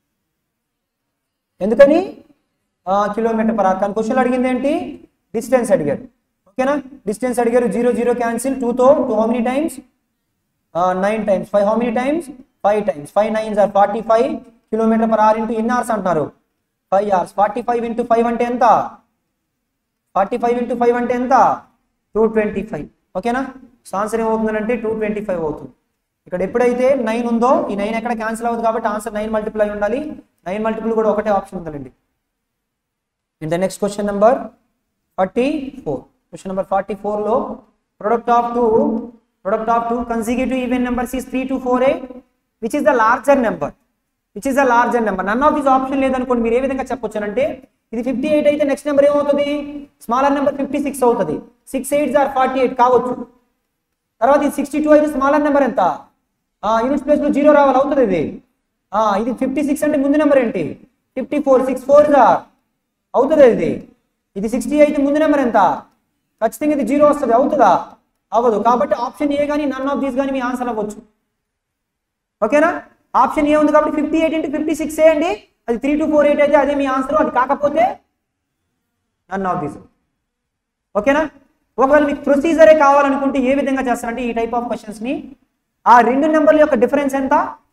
ఎందుకని kilometre per hour కానీ question అడిగింది ఏంటి distance అడిగారు ఓకేనా distance అడిగారు జీరో జీరో క్యాన్సిల్ టూతో two how many times nine times five how many times five times five nines are forty five kilometre per hour into ఎన్ని అవర్స్ అంటున్నారు five hours forty five into five అంటే ఎంత forty five into five అంటే ఎంత two twenty five ఓకేనా so answer ఏమవుతుందంటే two twenty five అవుతుంది ఇక్కడ ఎప్పుడైతే నైన్ ఉందో ఈ నైన్ ఎక్కడ క్యాన్సిల్ అవుతుంది కాబట్టి ఆన్సర్ నైన్ మల్టిపుల్ అయి ఉండాలి నైన్ మల్టిపుల్ కూడా ఒకటే ఆప్షన్ ఉందండి in the next question number forty four question number forty ఫోర్లో product of two product of two consecutive even numbers is 3 to 4 8 which is the larger number which is the larger number none of these option లేదనుకోండి మీరు ఏ విధంగా చెప్పొచ్చు అంటే ఇది 58 అయితే next number ఏమవుతుంది smaller number 56 అవుతుంది 6 ఎయిట్స్ ఆర్ 48 కావచ్చు తర్వాత ఇది 62 అయితే స్మాలర్ నెంబర్ ఎంత ఆ యూనిట్ ప్లేస్ లో జీరో రావాలి అవుతుంది ఇది ఆ ఇది 56 అంటే ముందు నెంబర్ ఏంటి 54 6 4 ఆర్ అవుతుంది ఇది ఇది 60 అయితే ముందు నెంబర్ ఎంత ఖచ్చితంగా ఇది జీరో వస్తుంది అవుతుందా అవ్వదు కాబట్టి ఆప్షన్ ఏ కానీ నన్ ఆఫ్ దీస్ కానీ మీ ఆన్సర్ అవ్వచ్చు ఓకేనా ఆప్షన్ ఏ ఉంది కాబట్టి fifty eight into fifty six అండి అది త్రీ టు ఫోర్ ఎయిట్ అయితే అదే మీ ఆన్సర్ అది కాకపోతే నన్ ఆఫ్ దీస్ ఓకేనా ఒకవేళ మీకు ప్రొసీజరే కావాలనుకుంటే ఏ విధంగా చేస్తారంటే ఈ టైప్ ఆఫ్ క్వశ్చన్స్ ని ఆ రెండు నెంబర్ల యొక్క డిఫరెన్స్ ఎంత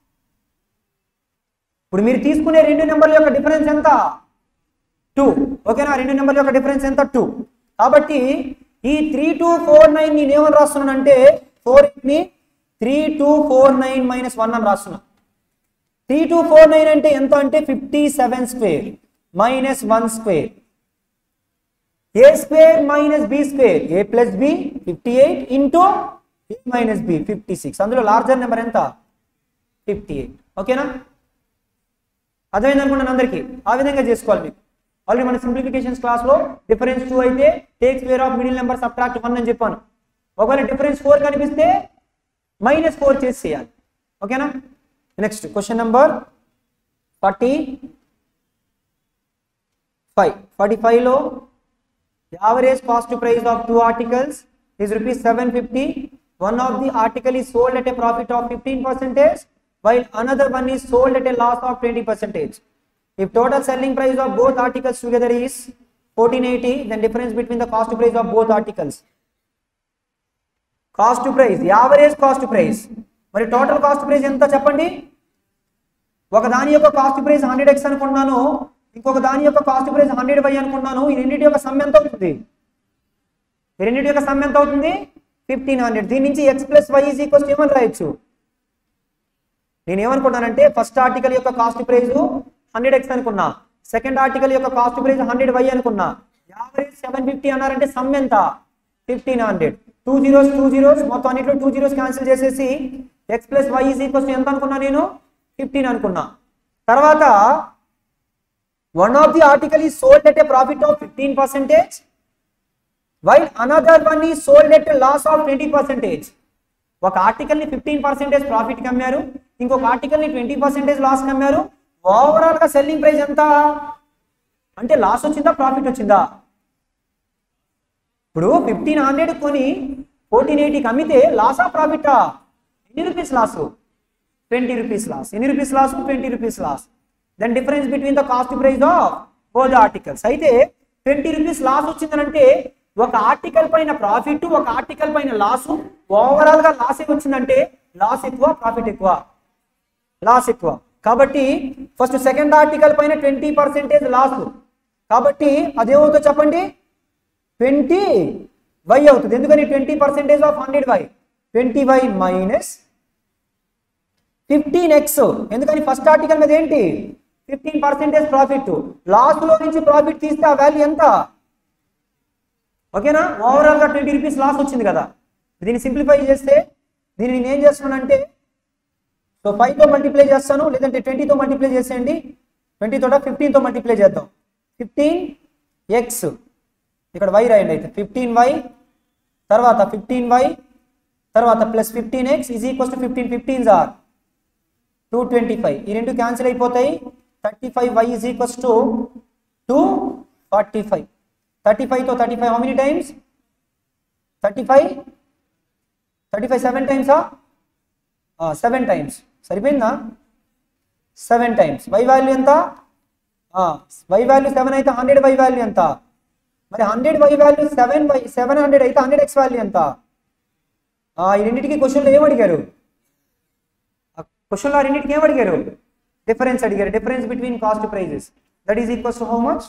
ఇప్పుడు మీరు తీసుకునే రెండు నెంబర్ల యొక్క డిఫరెన్స్ ఎంత టూ ఓకేనా రెండు నెంబర్ల యొక్క డిఫరెన్స్ ఎంత టూ కాబట్టి ఈ త్రీ టూ ఫోర్ నైన్ నేను ఏమని రాస్తున్నానంటే ఫోర్ ని three two four nine minus one అని రాస్తున్నా త్రీ టూ ఫోర్ నైన్ అంటే ఎంత అంటే fifty seven square minus one square A square minus B square A plus B fifty eight into A minus B fifty six అందులో larger number ఎంత fifty eight ఓకేనా అర్థమైంది అనుకున్నాను అందరికీ ఆ విధంగా చేసుకోవాలి మీకు ఆల్రెడీ మన సింప్లిఫికేషన్స్ క్లాస్ లో డిఫరెన్స్ టూ అయితే take square of middle number subtract one అని చెప్పాను ఒకవేళ డిఫరెన్స్ ఫోర్ కనిపిస్తే మైనస్ ఫోర్ చేసి చేయాలి ఓకేనా next question number forty five forty ఫైవ్లో average cost price of two articles is rupees 750 one of the article is sold at a profit of 15 percentage while another one is sold at a loss of 20 percentage if total selling price of both articles together is 1480 then difference between the cost price of both articles cost price average cost price మరి total cost price ఎంత చెప్పండి ఒక దాని యొక్క cost price hundred X అనుకున్నాను ఇంకొక దాని యొక్క కాస్ట్ ప్రైస్ హండ్రెడ్ వై అనుకున్నాను ఈ రెండింటి యొక్క సమ్ ఎంత అవుతుంది ఈ రెండింటి యొక్క సమ్ ఎంత అవుతుంది ఫిఫ్టీన్ హండ్రెడ్ దీని నుంచి X plus Y is equals ఏమని రాయొచ్చు నేను ఏమనుకున్నానంటే ఫస్ట్ ఆర్టికల్ యొక్క కాస్ట్ ప్రైస్ హండ్రెడ్ ఎక్స్ అనుకున్నా సెకండ్ ఆర్టికల్ యొక్క కాస్ట్ ప్రైస్ హండ్రెడ్ వై అనుకున్నా యావరేజ్ సెవెన్ ఫిఫ్టీ అన్నారంటే సమ్ ఎంత fifteen hundred two zeros two zeros మొత్తం అన్నిట్లో టూ జీరోస్ క్యాన్సిల్ చేసేసి X plus Y is equals ఎంత అనుకున్నా నేను ఫిఫ్టీన్ అనుకున్నా తర్వాత one of the article is sold at a profit of fifteen percentage while another one is sold at loss of twenty percentage ఒక article ని fifteen percentage profit కమ్మారు ఇంకొక article ని ట్వంటీ పర్సెంటేజ్ లాస్ కమ్మారు overall గా selling price ఎంత అంటే loss వచ్చిందా ప్రాఫిట్ వచ్చిందా ఇప్పుడు ఫిఫ్టీన్ హండ్రెడ్ కొని ఫోర్టీన్ ఎయిటీకి అమ్మితే లాసా ప్రాఫిటా ఎన్ని rupees loss twenty rupees loss ఎన్ని rupees loss twenty rupees loss then difference between the cost price of both articles అయితే ట్వంటీ రూపీస్ లాస్ వచ్చిందనంటే ఒక ఆర్టికల్ పైన ప్రాఫిట్ ఒక ఆర్టికల్ పైన లాస్ ఓవరాల్ గా లాస్ వచ్చిందంటే లాస్ ఎక్కువ ప్రాఫిట్ ఎక్కువ లాస్ ఎక్కువ కాబట్టి ఫస్ట్ సెకండ్ ఆర్టికల్ పైన ట్వంటీ పర్సెంటేజ్ లాస్ కాబట్టి అదేమవుతుందో చెప్పండి ట్వంటీ వై అవుతుంది ఎందుకని twenty percentage of hundred Y twenty Y minus fifteen X ఎందుకని ఫస్ట్ ఆర్టికల్ మీద ఏంటి ఫిఫ్టీన్ పర్సెంటేజ్ ప్రాఫిట్ లాస్ట్ లో నుంచి ప్రాఫిట్ తీస్తే ఆ వాల్యూ ఎంత ఓకేనా ఓవరాల్ గా ట్వంటీ రూపీస్ లాస్ వచ్చింది కదా దీన్ని సింప్లిఫై చేస్తే దీన్ని నేను ఏం చేస్తున్నానంటే సో ఫైవ్ తో మల్టిప్లై చేస్తాను లేదంటే ట్వంటీతో మల్టిప్లై చేసేయండి ట్వంటీ తోట ఫిఫ్టీన్ తో మల్టిప్లై చేద్దాం ఫిఫ్టీన్ ఎక్స్ ఇక్కడ వై రాయండి అయితే ఫిఫ్టీన్ వై తర్వాత ఫిఫ్టీన్ వై తర్వాత plus fifteen X is equals to fifteen fifteens are two twenty five ఈ రెండు క్యాన్సిల్ అయిపోతాయి thirty five Y is equals to two forty five thirty ఫైవ్తో thirty five how many times thirty five thirty five seven టైమ్సా seven times సరిపోయిందా seven times Y value ఎంత Y value seven అయితే hundred Y value ఎంత మరి hundred Y value seven Y seven hundred అయితే hundred X value ఎంత ఆ, ఈ రెండింటికి క్వశ్చన్లో ఏం అడిగారు క్వశ్చన్లో ఆ రెండింటికి ఏం అడిగారు డిఫరెన్స్ అడిగారు difference between cost prices that is equals to how much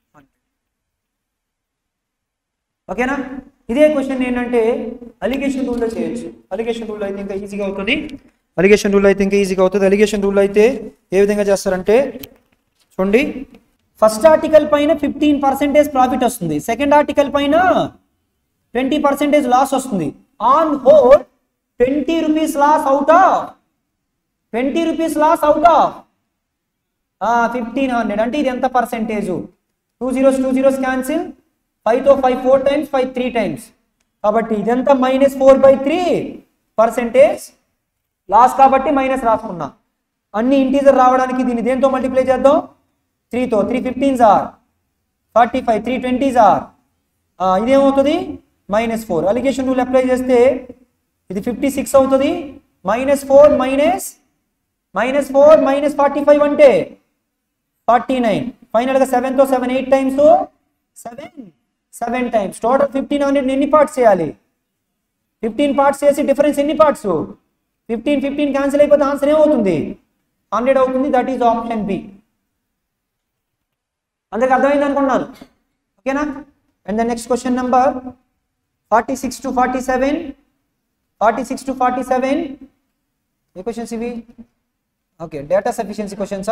ఓకేనా ఇదే క్వశ్చన్ ఏంటంటే అలిగేషన్ రూల్లో చేయొచ్చు అలిగేషన్ రూల్ అయితే ఇంకా ఈజీగా అవుతుంది అలిగేషన్ రూల్ అయితే ఇంకా ఈజీగా అవుతుంది అలిగేషన్ రూల్ అయితే ఏ విధంగా చేస్తారంటే చూడండి ఫస్ట్ ఆర్టికల్ పైన ఫిఫ్టీన్ పర్సెంటేజ్ ప్రాఫిట్ వస్తుంది సెకండ్ ఆర్టికల్ పైన ట్వంటీ పర్సెంటేజ్ లాస్ వస్తుంది on whole twenty rupees loss out of twenty rupees loss out of fifteen hundred అంటే ఇది ఎంత percentage two zeros two zeros cancel ఫైవ్తో five four times five three times కాబట్టి ఇదంతా minus four by three percentage loss కాబట్టి minus రాసుకున్నా అన్ని integer రావడానికి దీన్ని దేంతో మల్టిప్లై చేద్దాం త్రీతో three fifteens are forty five three twenties are ఇదేమవుతుంది minus four alligation rule apply చేస్తే ఇది ఫిఫ్టీ సిక్స్ అవుతుంది minus four minus minus four minus forty five అంటే ఫార్టీ నైన్ ఫైనల్గా సెవెన్తో seven eight times seven seven times total fifteen hundred ఎన్ని parts చేయాలి fifteen parts చేసి డిఫరెన్స్ ఎన్ని పార్ట్స్ ఫిఫ్టీన్ ఫిఫ్టీన్ క్యాన్సిల్ అయిపోతే ఆన్సర్ ఏమవుతుంది హండ్రెడ్ అవుతుంది దట్ ఈస్ ఆప్షన్ బి అందరికి అర్థమైంది అనుకున్నాను ఓకేనా and the next question number forty six to forty seven forty six to forty seven ఏ క్వశ్చన్స్ ఇవి ఓకే డేటా సఫిషియన్సీ క్వశ్చన్సా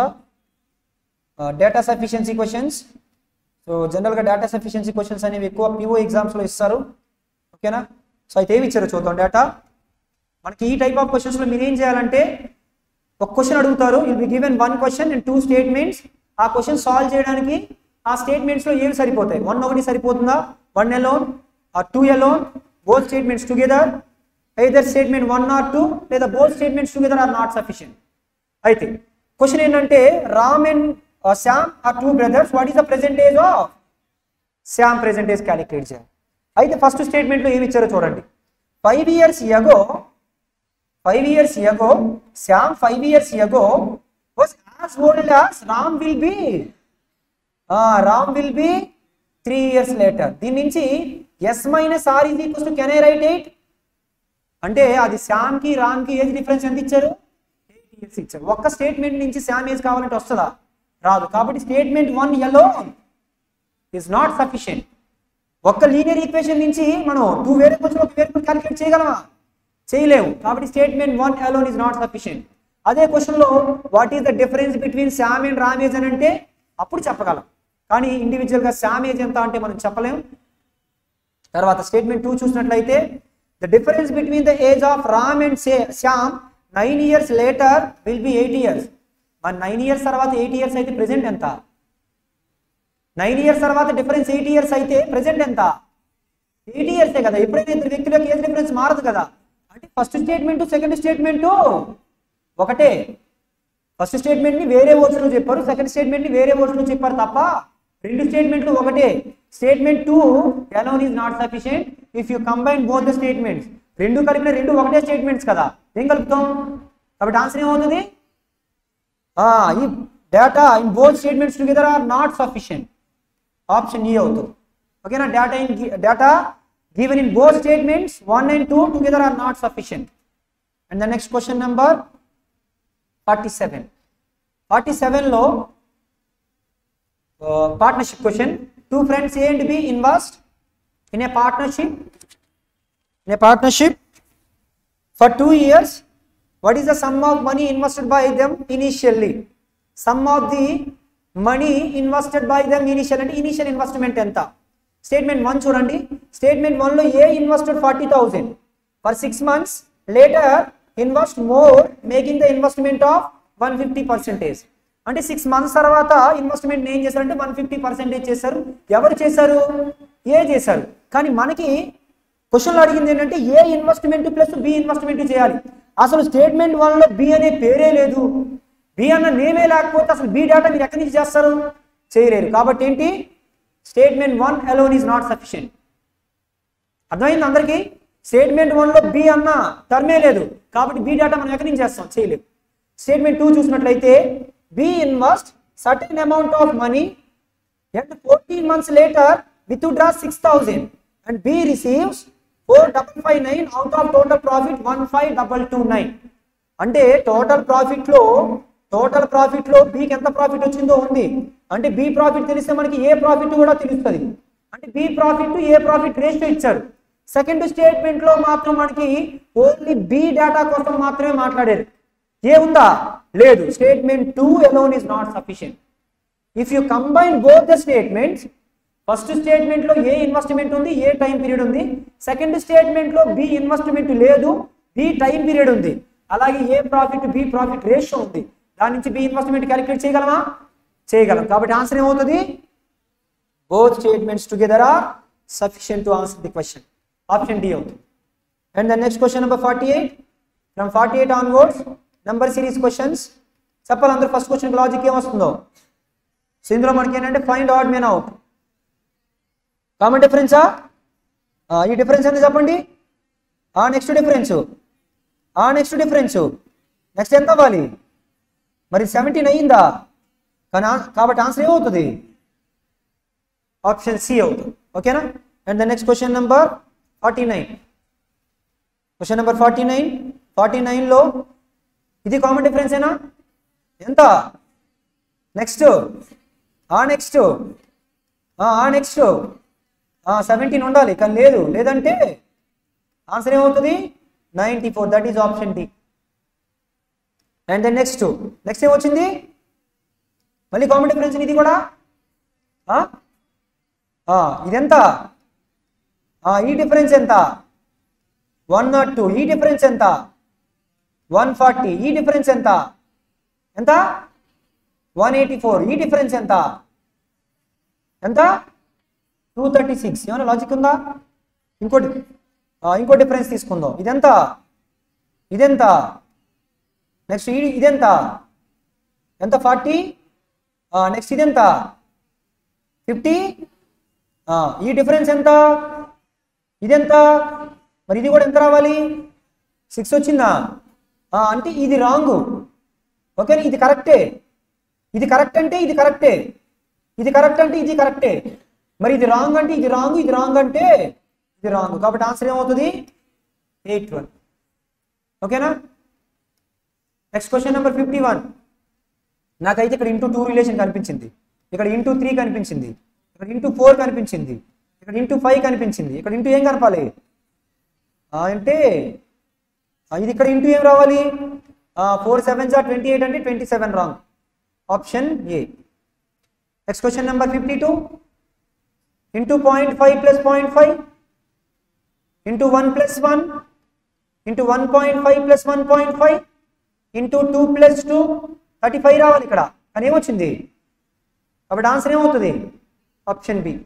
డేటా సఫిషియన్సీ క్వశ్చన్స్ సో జనరల్గా డేటా సఫిషియన్సీ క్వశ్చన్స్ అనేవి ఎక్కువ పిఓ ఎగ్జామ్స్లో ఇస్తారు ఓకేనా సో అయితే ఏమి ఇచ్చారో చూద్దాం డేటా మనకి ఈ టైప్ ఆఫ్ క్వశ్చన్స్లో మీరు ఏం చేయాలంటే ఒక క్వశ్చన్ అడుగుతారు will be given one question and two statements ఆ క్వశ్చన్ సాల్వ్ చేయడానికి ఆ స్టేట్మెంట్స్లో ఏవి సరిపోతాయి వన్ ఒకటి సరిపోతుందా వన్ ఎలోన్ ఆ two alone both statements together either statement one or two లేదా both statements together are not sufficient అయితే క్వశ్చన్ ఏంటంటే Ram and Shyam are two brothers what is the present age of Shyam present age calculate చేయాలి అయితే first స్టేట్మెంట్లో ఏమి ఇచ్చారో చూడండి five years ago five years ago Shyam five years ago was as old as Ram will be Ram will be three years later దీని నుంచి S minus R is equals to can I write eight అంటే అది శ్యామ్ కి రామ్ కి ఏజ్ డిఫరెన్స్ ఎంత ఇచ్చారు eight years ఇచ్చారు ఒక్క స్టేట్మెంట్ నుంచి శ్యామ్ ఏజ్ కావాలంటే వస్తుందా రాదు కాబట్టి statement one alone is not sufficient ఒక్క లీనియర్ ఈక్వేషన్ నుంచి మనం టూ వేరియబుల్స్ ఒక వేరియబుల్ క్యాలిక్యులేట్ చేయగలమా చేయలేము కాబట్టి statement one alone is not sufficient అదే క్వశ్చన్ లో what is the difference between Shyam and రామేజ్ అని అంటే అప్పుడు చెప్పగలం కానీ ఇండివిజువల్ గా శామేజ్ ఎంత అంటే మనం చెప్పలేం తర్వాత స్టేట్మెంట్ టూ చూసినట్లయితే the difference between the age of Ram and Shyam nine years later will be eight years మరి నైన్ ఇయర్స్ తర్వాత ఎయిట్ ఇయర్స్ అయితే ప్రెసెంట్ ఎంత నైన్ ఇయర్స్ తర్వాత డిఫరెన్స్ ఎయిట్ ఇయర్స్ అయితే ప్రెసెంట్ ఎంత ఎయిట్ ఇయర్సే కదా ఎప్పుడైతే ఇద్దరు వ్యక్తులకు ఏజ్ డిఫరెన్స్ మారదు కదా అంటే ఫస్ట్ స్టేట్మెంట్ సెకండ్ స్టేట్మెంట్ ఒకటే ఫస్ట్ స్టేట్మెంట్ ని వేరే వర్డ్స్ లో చెప్పారు సెకండ్ స్టేట్మెంట్ ని వేరే వర్డ్స్ లో చెప్పారు తప్ప రెండు స్టేట్మెంట్లు ఒకటే statement two alone is not sufficient if you combine both the statements రెండు కలిపిన రెండు ఒకటే స్టేట్మెంట్స్ కదా ఏం కలుపుతాం కాబట్టి ఆన్సర్ ఏమవుతుంది ఈ data in both statements together are not sufficient option E అవుతుంది ఓకేనా data in data given in both statements one and two together are not sufficient and the next question number forty seven forty సెవెన్లో partnership question two friends A and B invest in a partnership in a partnership for two years what is the sum of money invested by them initially sum of the money invested by them initial అంటే initial investment ఎంత statement one చూడండి statement one లో A invested forty thousand for six months later invest more making the investment of one fifty percentage అంటే six months తర్వాత investment ఏం చేశారంటే one fifty percentage చేశారు ఎవరు చేశారు ఏ చేశారు కానీ మనకి క్వశ్చన్లో అడిగింది ఏంటంటే A investment plus B investment చేయాలి అసలు స్టేట్మెంట్ వన్లో బి అనే పేరే లేదు బి అన్న నేమే లేకపోతే అసలు బి డేటా మీరు ఎక్కడి నుంచి చేస్తారు చేయలేరు కాబట్టి ఏంటి statement one alone is not sufficient అర్థమైంది అందరికీ స్టేట్మెంట్ వన్లో బి అన్న టర్మే లేదు కాబట్టి బి డేటా మనం ఎక్కడి నుంచి చేస్తాం చేయలేము స్టేట్మెంట్ టూ చూసినట్లయితే B invest certain amount of money and 14 months later withdraw 6000 and b receives 4559 out of total profit 15229 అంటే టోటల్ ప్రాఫిట్ లో టోటల్ ప్రాఫిట్ లో బికి ఎంత ప్రాఫిట్ వచ్చిందో ఉంది అంటే బి ప్రాఫిట్ తెలిస్తే మనకి ఏ ప్రాఫిట్ కూడా తెలుస్తుంది అంటే B profit A profit ratio ఇచ్చారు సెకండ్ స్టేట్మెంట్ లో మాత్రం మనకి ఓన్లీ బి డేటా కోసం మాత్రమే మాట్లాడారు ఏ ఉందా లేదు statement two alone is not sufficient if you combine both the statements first statement లో ఏ ఇన్వెస్ట్మెంట్ ఉంది ఏ టైం పీరియడ్ ఉంది సెకండ్ స్టేట్మెంట్ లో బి ఇన్వెస్ట్మెంట్ లేదు బి టైం పీరియడ్ ఉంది అలాగే A profit B profit ratio ఉంది దాని నుంచి బి ఇన్వెస్ట్మెంట్ క్యాలిక్యులేట్ చేయగలమా చేయగలం కాబట్టి ఆన్సర్ ఏమవుతుంది both statements together are sufficient to answer the question option D అవుతుంది and the next question number forty eight from forty eight onwards number series questions చెప్పాలి అందరూ ఫస్ట్ క్వశ్చన్ లాజిక్ ఏమొస్తుందో so ఇందులో మనకి ఏంటంటే find odd men out common డిఫరెన్సా ఈ difference ఎంత చెప్పండి ఆ నెక్స్ట్ డిఫరెన్స్ ఆ నెక్స్ట్ డిఫరెన్స్ నెక్స్ట్ ఎంత అవ్వాలి మరి సెవెంటీన్ అయ్యిందా కానీ ఆ- కాబట్టి ఆన్సర్ ఏమవుతుంది ఆప్షన్ సి అవుతుంది ఓకేనా and the next question number forty nine question number forty nine forty నైన్లో ఇది కామన్ డిఫరెన్స్ ఏనా ఎంత నెక్స్ట్ ఆ నెక్స్ట్ ఆ నెక్స్ట్ సెవెంటీన్ ఉండాలి కానీ లేదు లేదంటే ఆన్సర్ ఏమవుతుంది ninety four that is option D and then next next ఏమొచ్చింది మళ్ళీ కామన్ డిఫరెన్స్ ఇది కూడా ఆ? ఆ, ఇదెంత ఆ, ఈ డిఫరెన్స్ ఎంత వన్ నాట్ టూ ఈ డిఫరెన్స్ ఎంత వన్ ఫార్టీ ఈ డిఫరెన్స్ ఎంత ఎంత వన్ ఎయిటీ ఫోర్ ఈ డిఫరెన్స్ ఎంత ఎంత టూ థర్టీ సిక్స్ ఏమైనా లాజిక్ ఉందా ఇంకోటి ఆ, ఇంకో డిఫరెన్స్ తీసుకుందాం ఇదెంత ఇదెంత నెక్స్ట్ ఈ ఇదెంత ఎంత ఫార్టీ నెక్స్ట్ ఇదెంత ఫిఫ్టీ ఈ డిఫరెన్స్ ఎంత ఇదెంత మరి ఇది కూడా ఎంత రావాలి సిక్స్ వచ్చిందా ఆ, అంటే ఇది రాంగ్ ఓకే ఇది కరెక్టే ఇది కరెక్ట్ అంటే ఇది కరెక్టే ఇది కరెక్ట్ అంటే ఇది కరెక్టే మరి ఇది రాంగ్ అంటే ఇది రాంగ్ ఇది రాంగ్ అంటే ఇది రాంగ్ కాబట్టి ఆన్సర్ ఏమవుతుంది ఎయిట్ వన్ ఓకేనా next question number fifty one నాకైతే ఇక్కడ ఇంటూ టూ రిలేషన్ కనిపించింది ఇక్కడ ఇంటూ త్రీ కనిపించింది ఇక్కడ ఇంటూ ఫోర్ కనిపించింది ఇక్కడ ఇంటూ ఫైవ్ కనిపించింది ఇక్కడ ఇంటూ ఏం కనపాలి ఆ, అంటే ఆ, ఇది ఇక్కడ ఇంటూ ఏం రావాలి four seven are twenty eight అంటే twenty seven wrong option A next question number fifty two into point five plus point five into one plus one into one point five plus one point five into two plus two thirty five రావాలి ఇక్కడ కానీ ఏమొచ్చింది కాబట్టి answer ఏమవుతుంది option B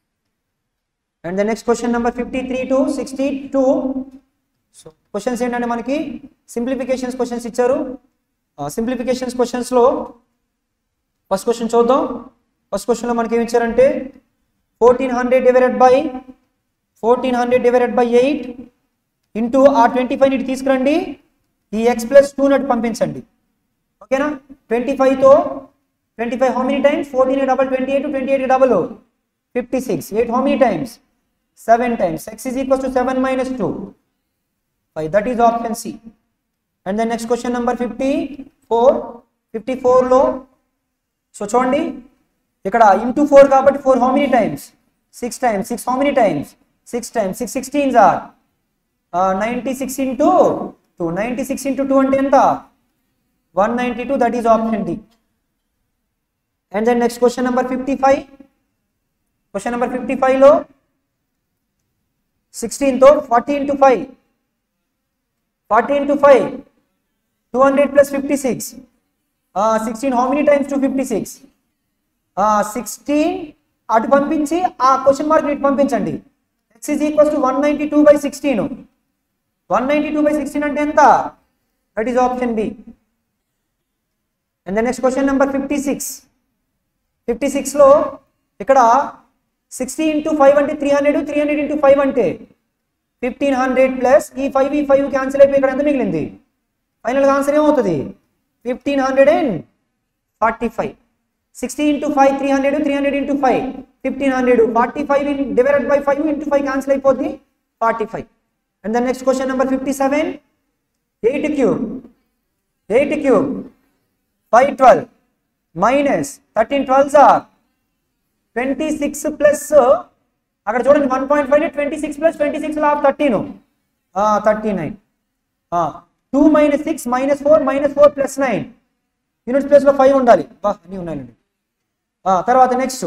and the next question number fifty three to sixty two so questions ఏంటంటే మనకి simplifications questions ఇచ్చారు simplifications క్వశ్చన్స్లో ఫస్ట్ క్వశ్చన్ చూద్దాం ఫస్ట్ క్వశ్చన్లో మనకి ఏమి ఇచ్చారంటే fourteen hundred divided by fourteen hundred divided by eight into ఆ ట్వంటీ ఫైవ్ ఇటు తీసుకురండి ఈ ఎక్స్ ప్లస్ టూ నటు పంపించండి ఓకేనా ట్వంటీ ఫైవ్తో twenty five how many times fourteen double twenty eight twenty eight double fifty six eight how many times seven times x is equals to seven minus two five that is option C and then next question number fifty four fifty ఫోర్లో so చూడండి ఇక్కడ into four కాబట్టి four how many times six times six how many times six times six sixteens are ninety six into two ninety six into two అంటే ఎంత one ninety two that is option D and then next question number fifty five question number fifty ఫైవ్లో సిక్స్టీన్తో forty into five forty into five two hundred plus fifty six sixteen how many times two fifty six sixteen అటు పంపించి ఆ question mark ఇటు పంపించండి x is equals to one ninety two by sixteen one ninety two by sixteen అంటే ఎంత that is option B and the next question number fifty six fifty సిక్స్లో ఇక్కడ sixty into five అంటే three hundred three hundred into five అంటే fifteen hundred plus ఈ five ఈ five cancel అయిపోయి ఇక్కడ ఎంత మిగిలింది ఫైనల్గా ఆన్సర్ ఏమవుతుంది fifteen hundred and forty five sixty into five three hundred three hundred into five fifteen hundred forty five in divided by five into five cancel అయిపోద్ది forty five and the next question number fifty seven eight cube eight cube five twelve minus thirteen twelves are twenty six plus అక్కడ చూడండి one point five twenty six plus twenty six of thirteen thirty nine two minus six minus four minus four plus nine units ప్లేస్లో five ఉండాలి బా అన్నీ ఉన్నాయండి ఆ, తర్వాత next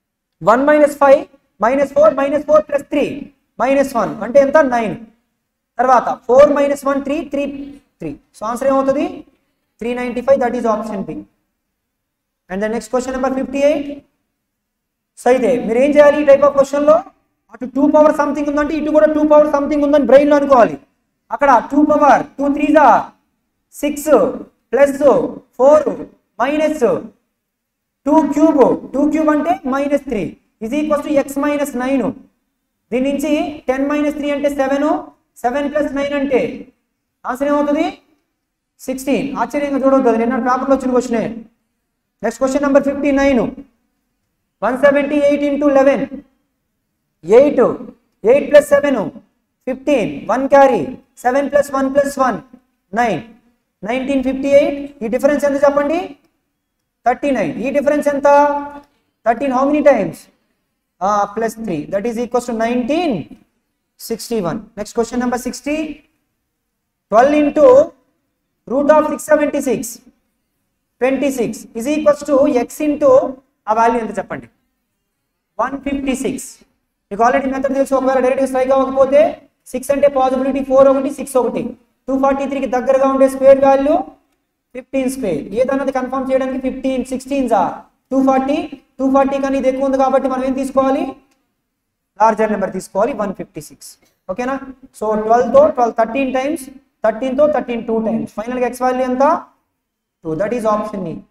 one minus five minus four minus four plus three minus one అంటే ఎంత nine తర్వాత four minus one three three three so answer ఏమవుతుంది three ninety five that is option B and the next question number fifty eight so అయితే మీరు ఏం చేయాలి ఈ type of క్వశ్చన్లో అటు టూ పవర్ సంథింగ్ ఉందంటే ఇటు కూడా టూ పవర్ సంథింగ్ ఉందని బ్రెయిన్లో అనుకోవాలి అక్కడ two power two threes are six plus four minus two cube two cube అంటే మైనస్ త్రీ ఇది equals to x minus nine దీని నుంచి టెన్ మైనస్ త్రీ అంటే సెవెన్ సెవెన్ ప్లస్ నైన్ అంటే ఆన్సర్ ఏమవుతుంది సిక్స్టీన్ ఆశ్చర్యంగా చూడవద్దు నిన్న పేపర్లో వచ్చిన క్వశ్చనే next question number fifty nine one seventy eight into eleven eight eight plus seven fifteen one carry seven plus one plus one nine nineteen fifty eight ఈ difference ఎంత చెప్పండి థర్టీ నైన్ ఈ డిఫరెన్స్ ఎంత thirteen how many times plus three that is equals to nineteen sixty one next question number sixty twelve into root of six seventy six twenty six is equals to x into ఆ value ఎంత చెప్పండి one fifty six మీకు already method తెలుసు ఒకవేళ direct strike అవ్వకపోతే six అంటే possibility four ఒకటి six ఒకటి టూ ఫార్టీ త్రీకి దగ్గరగా ఉండే స్క్వేర్ వాల్యూ ఫిఫ్టీన్ స్క్వేర్ ఏదన్నది కన్ఫర్మ్ చేయడానికి fifteen sixteen are two forty two forty కానీ ఇది ఎక్కువ ఉంది కాబట్టి మనం ఏం తీసుకోవాలి లార్జర్ నెంబర్ తీసుకోవాలి వన్ ఫిఫ్టీ సిక్స్ ఓకేనా సో ట్వెల్వ్తో ట్వెల్వ్ థర్టీన్ టైమ్స్ థర్టీన్తో థర్టీన్ టూ టైమ్స్ ఫైనల్గా ఎక్స్ వాల్యూ ఎంత two that is option E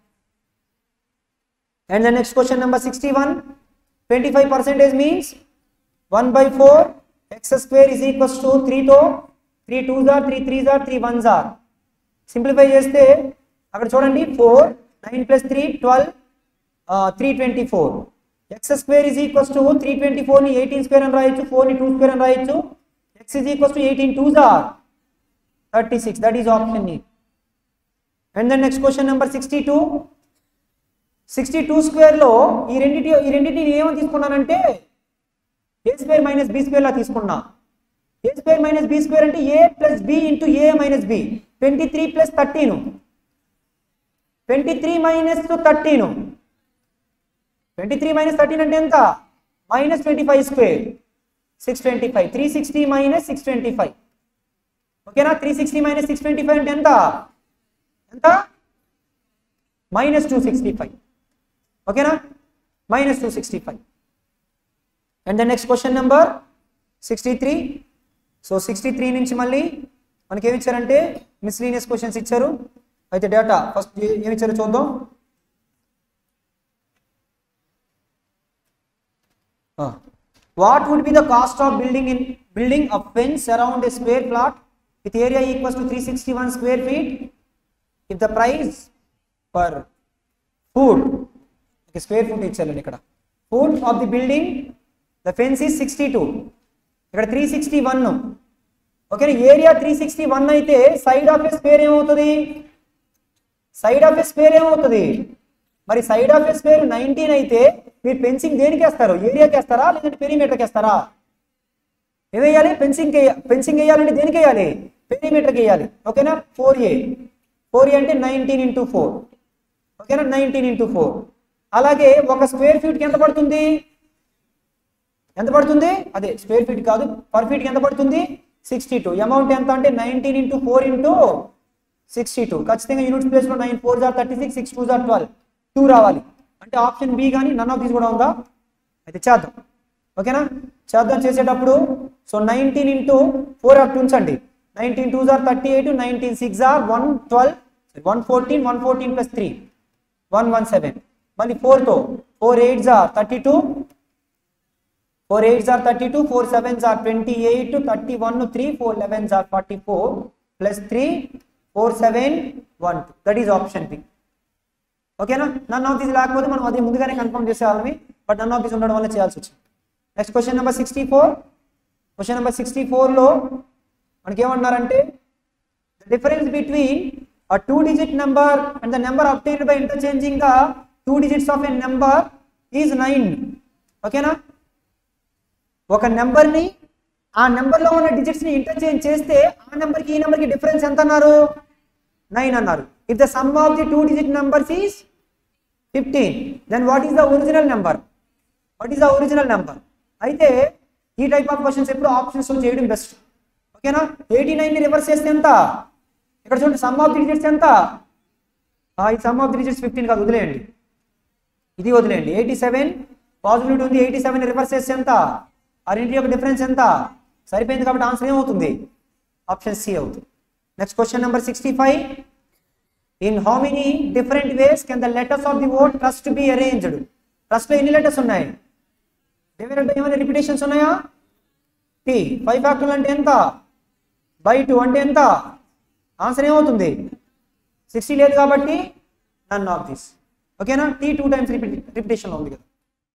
and the next question number sixty one twenty five percentage means one by four x square is equals to త్రీతో three two are three three jar three one are simplify చేస్తే అక్కడ చూడండి four nine plus three twelve three twenty four x square is equals to three twenty ఫోర్ని eighteen square అని రాయొచ్చు ఫోర్ని two square అని రాయొచ్చు x is equals to eighteen two are thirty six that is option E and then next question number sixty two sixty two స్క్వేర్లో ఈ రెండింటి ఈ రెండింటిని ఏమని తీసుకున్నానంటే A square minus B square లా తీసుకున్నా ఏ స్క్వేర్ మైనస్ బి స్క్వేర్ అంటే A plus B into A minus B twenty three plus thirteen twenty three minus thirteen twenty three minus thirteen అంటే ఎంత minus twenty five square six twenty five three sixty minus six twenty five ఓకేనా three sixty minus six twenty five అంటే ఎంత ఎంత minus two sixty five ఓకేనా minus two sixty five and the next question number sixty three so sixty three నుంచి మళ్ళీ మనకి ఏమి ఇచ్చారంటే మిస్లీనియస్ క్వశ్చన్స్ ఇచ్చారు అయితే డేటా ఫస్ట్ ఏమి ఇచ్చారో చూద్దాం what would be the cost of building in building a fence around a square plot with area equals to three sixty one square feet if the price per foot square foot ఇచ్చారండి ఇక్కడ foot of the building the fence is sixty two ఇక్కడ three sixty one okay area three sixty one అయితే side of a square ఏమవుతుంది side of a square ఏమవుతుంది మరి side of a square nineteen అయితే మీరు fencing దేనికి వేస్తారు ఏరియాకి వేస్తారా లేదంటే పెరిమీటర్కి వేస్తారా ఏమేయాలి పెన్సింగ్ పెన్సింగ్ వేయాలంటే దేనికి వేయాలి పెరిమీటర్కి వేయాలి ఓకేనా ఫోర్ ఏ ఫోర్ ఏ అంటే నైన్టీన్ ఇంటూ ఫోర్ ఓకేనా నైన్టీన్ ఇంటూ ఫోర్ అలాగే ఒక స్క్వేర్ ఫీట్కి ఎంత పడుతుంది ఎంత పడుతుంది అదే స్క్వేర్ ఫీట్ కాదు పర్ ఫీట్కి ఎంత పడుతుంది సిక్స్టీ టూ అమౌంట్ ఎంత అంటే nineteen into four into sixty two ఖచ్చితంగా యూనిట్స్ ప్లేస్లో nine four are thirty six six two are twelve two రావాలి అంటే ఆప్షన్ బి కానీ నన్ ఆఫ్ దీస్ కూడా ఉందా అయితే చేద్దాం ఓకేనా చేద్దాం చేసేటప్పుడు so nineteen into four up ఉంచండి nineteen two are thirty eight nineteen six are one twelve one fourteen one fourteen plus three one one seven మళ్ళీ ఫోర్తో four eight are thirty two four eight are thirty two four seven are twenty eight thirty one three four eleven are forty four plus three four seven one two that is option B ఓకేనా none of these లేకపోతే మనం అది ముందుగానే confirm చేసేవాళ్ళమి but none of these ఉండడం వల్ల చేయాల్సి వచ్చింది next question number sixty four question number sixty ఫోర్లో మనకి ఏమన్నారంటే the difference between a two digit number and the number obtained by interchanging the two digits of a number is 9 ఓకేనా ఒక నెంబర్ని ఆ నెంబర్లో ఉన్న డిజిట్స్ని ఇంటర్చేంజ్ చేస్తే ఆ నెంబర్కి ఈ నెంబర్కి డిఫరెన్స్ ఎంత అన్నారు నైన్ అన్నారు if the sum of the two digit numbers is fifteen then what is the original number what is the original number అయితే ఈ టైప్ ఆఫ్ క్వశ్చన్స్ ఎప్పుడు ఆప్షన్స్ చేయడం బెస్ట్ ఓకేనా ఎయిటీ నైన్ని రివర్స్ చేస్తే ఎంత ఇక్కడ చూడండి సమ్ ఆఫ్ ది డిజిట్స్ ఎంత ఆ, ఈ sum of the digits fifteen కాదు వదిలేయండి ఇది వదిలేయండి ఎయిటీ సెవెన్ పాజిటివిటీ ఉంది ఎయిటీ సెవెన్ రివర్స్ చేస్తే ఎంత ఆ రెండింటి యొక్క డిఫరెన్స్ ఎంత సరిపోయింది కాబట్టి ఆన్సర్ ఏమవుతుంది ఆప్షన్ సి అవుతుంది next question number sixty five in how many different ways can the letters of the word trust be arranged trust లో ఎన్ని లెటర్స్ ఉన్నాయి డివైడెడ్ బై ఏమైనా రిపిటేషన్స్ ఉన్నాయా టీ ఫైవ్ ఫ్యాక్టర్లు అంటే ఎంత బై టూ అంటే ఎంత ఆన్సర్ ఏమవుతుంది సిక్స్టీ లేదు కాబట్టి నన్ ఆఫ్ దిస్ ఓకేనా టీ టూ టైమ్స్ రిపీట్ రిపిటేషన్లో ఉంది కదా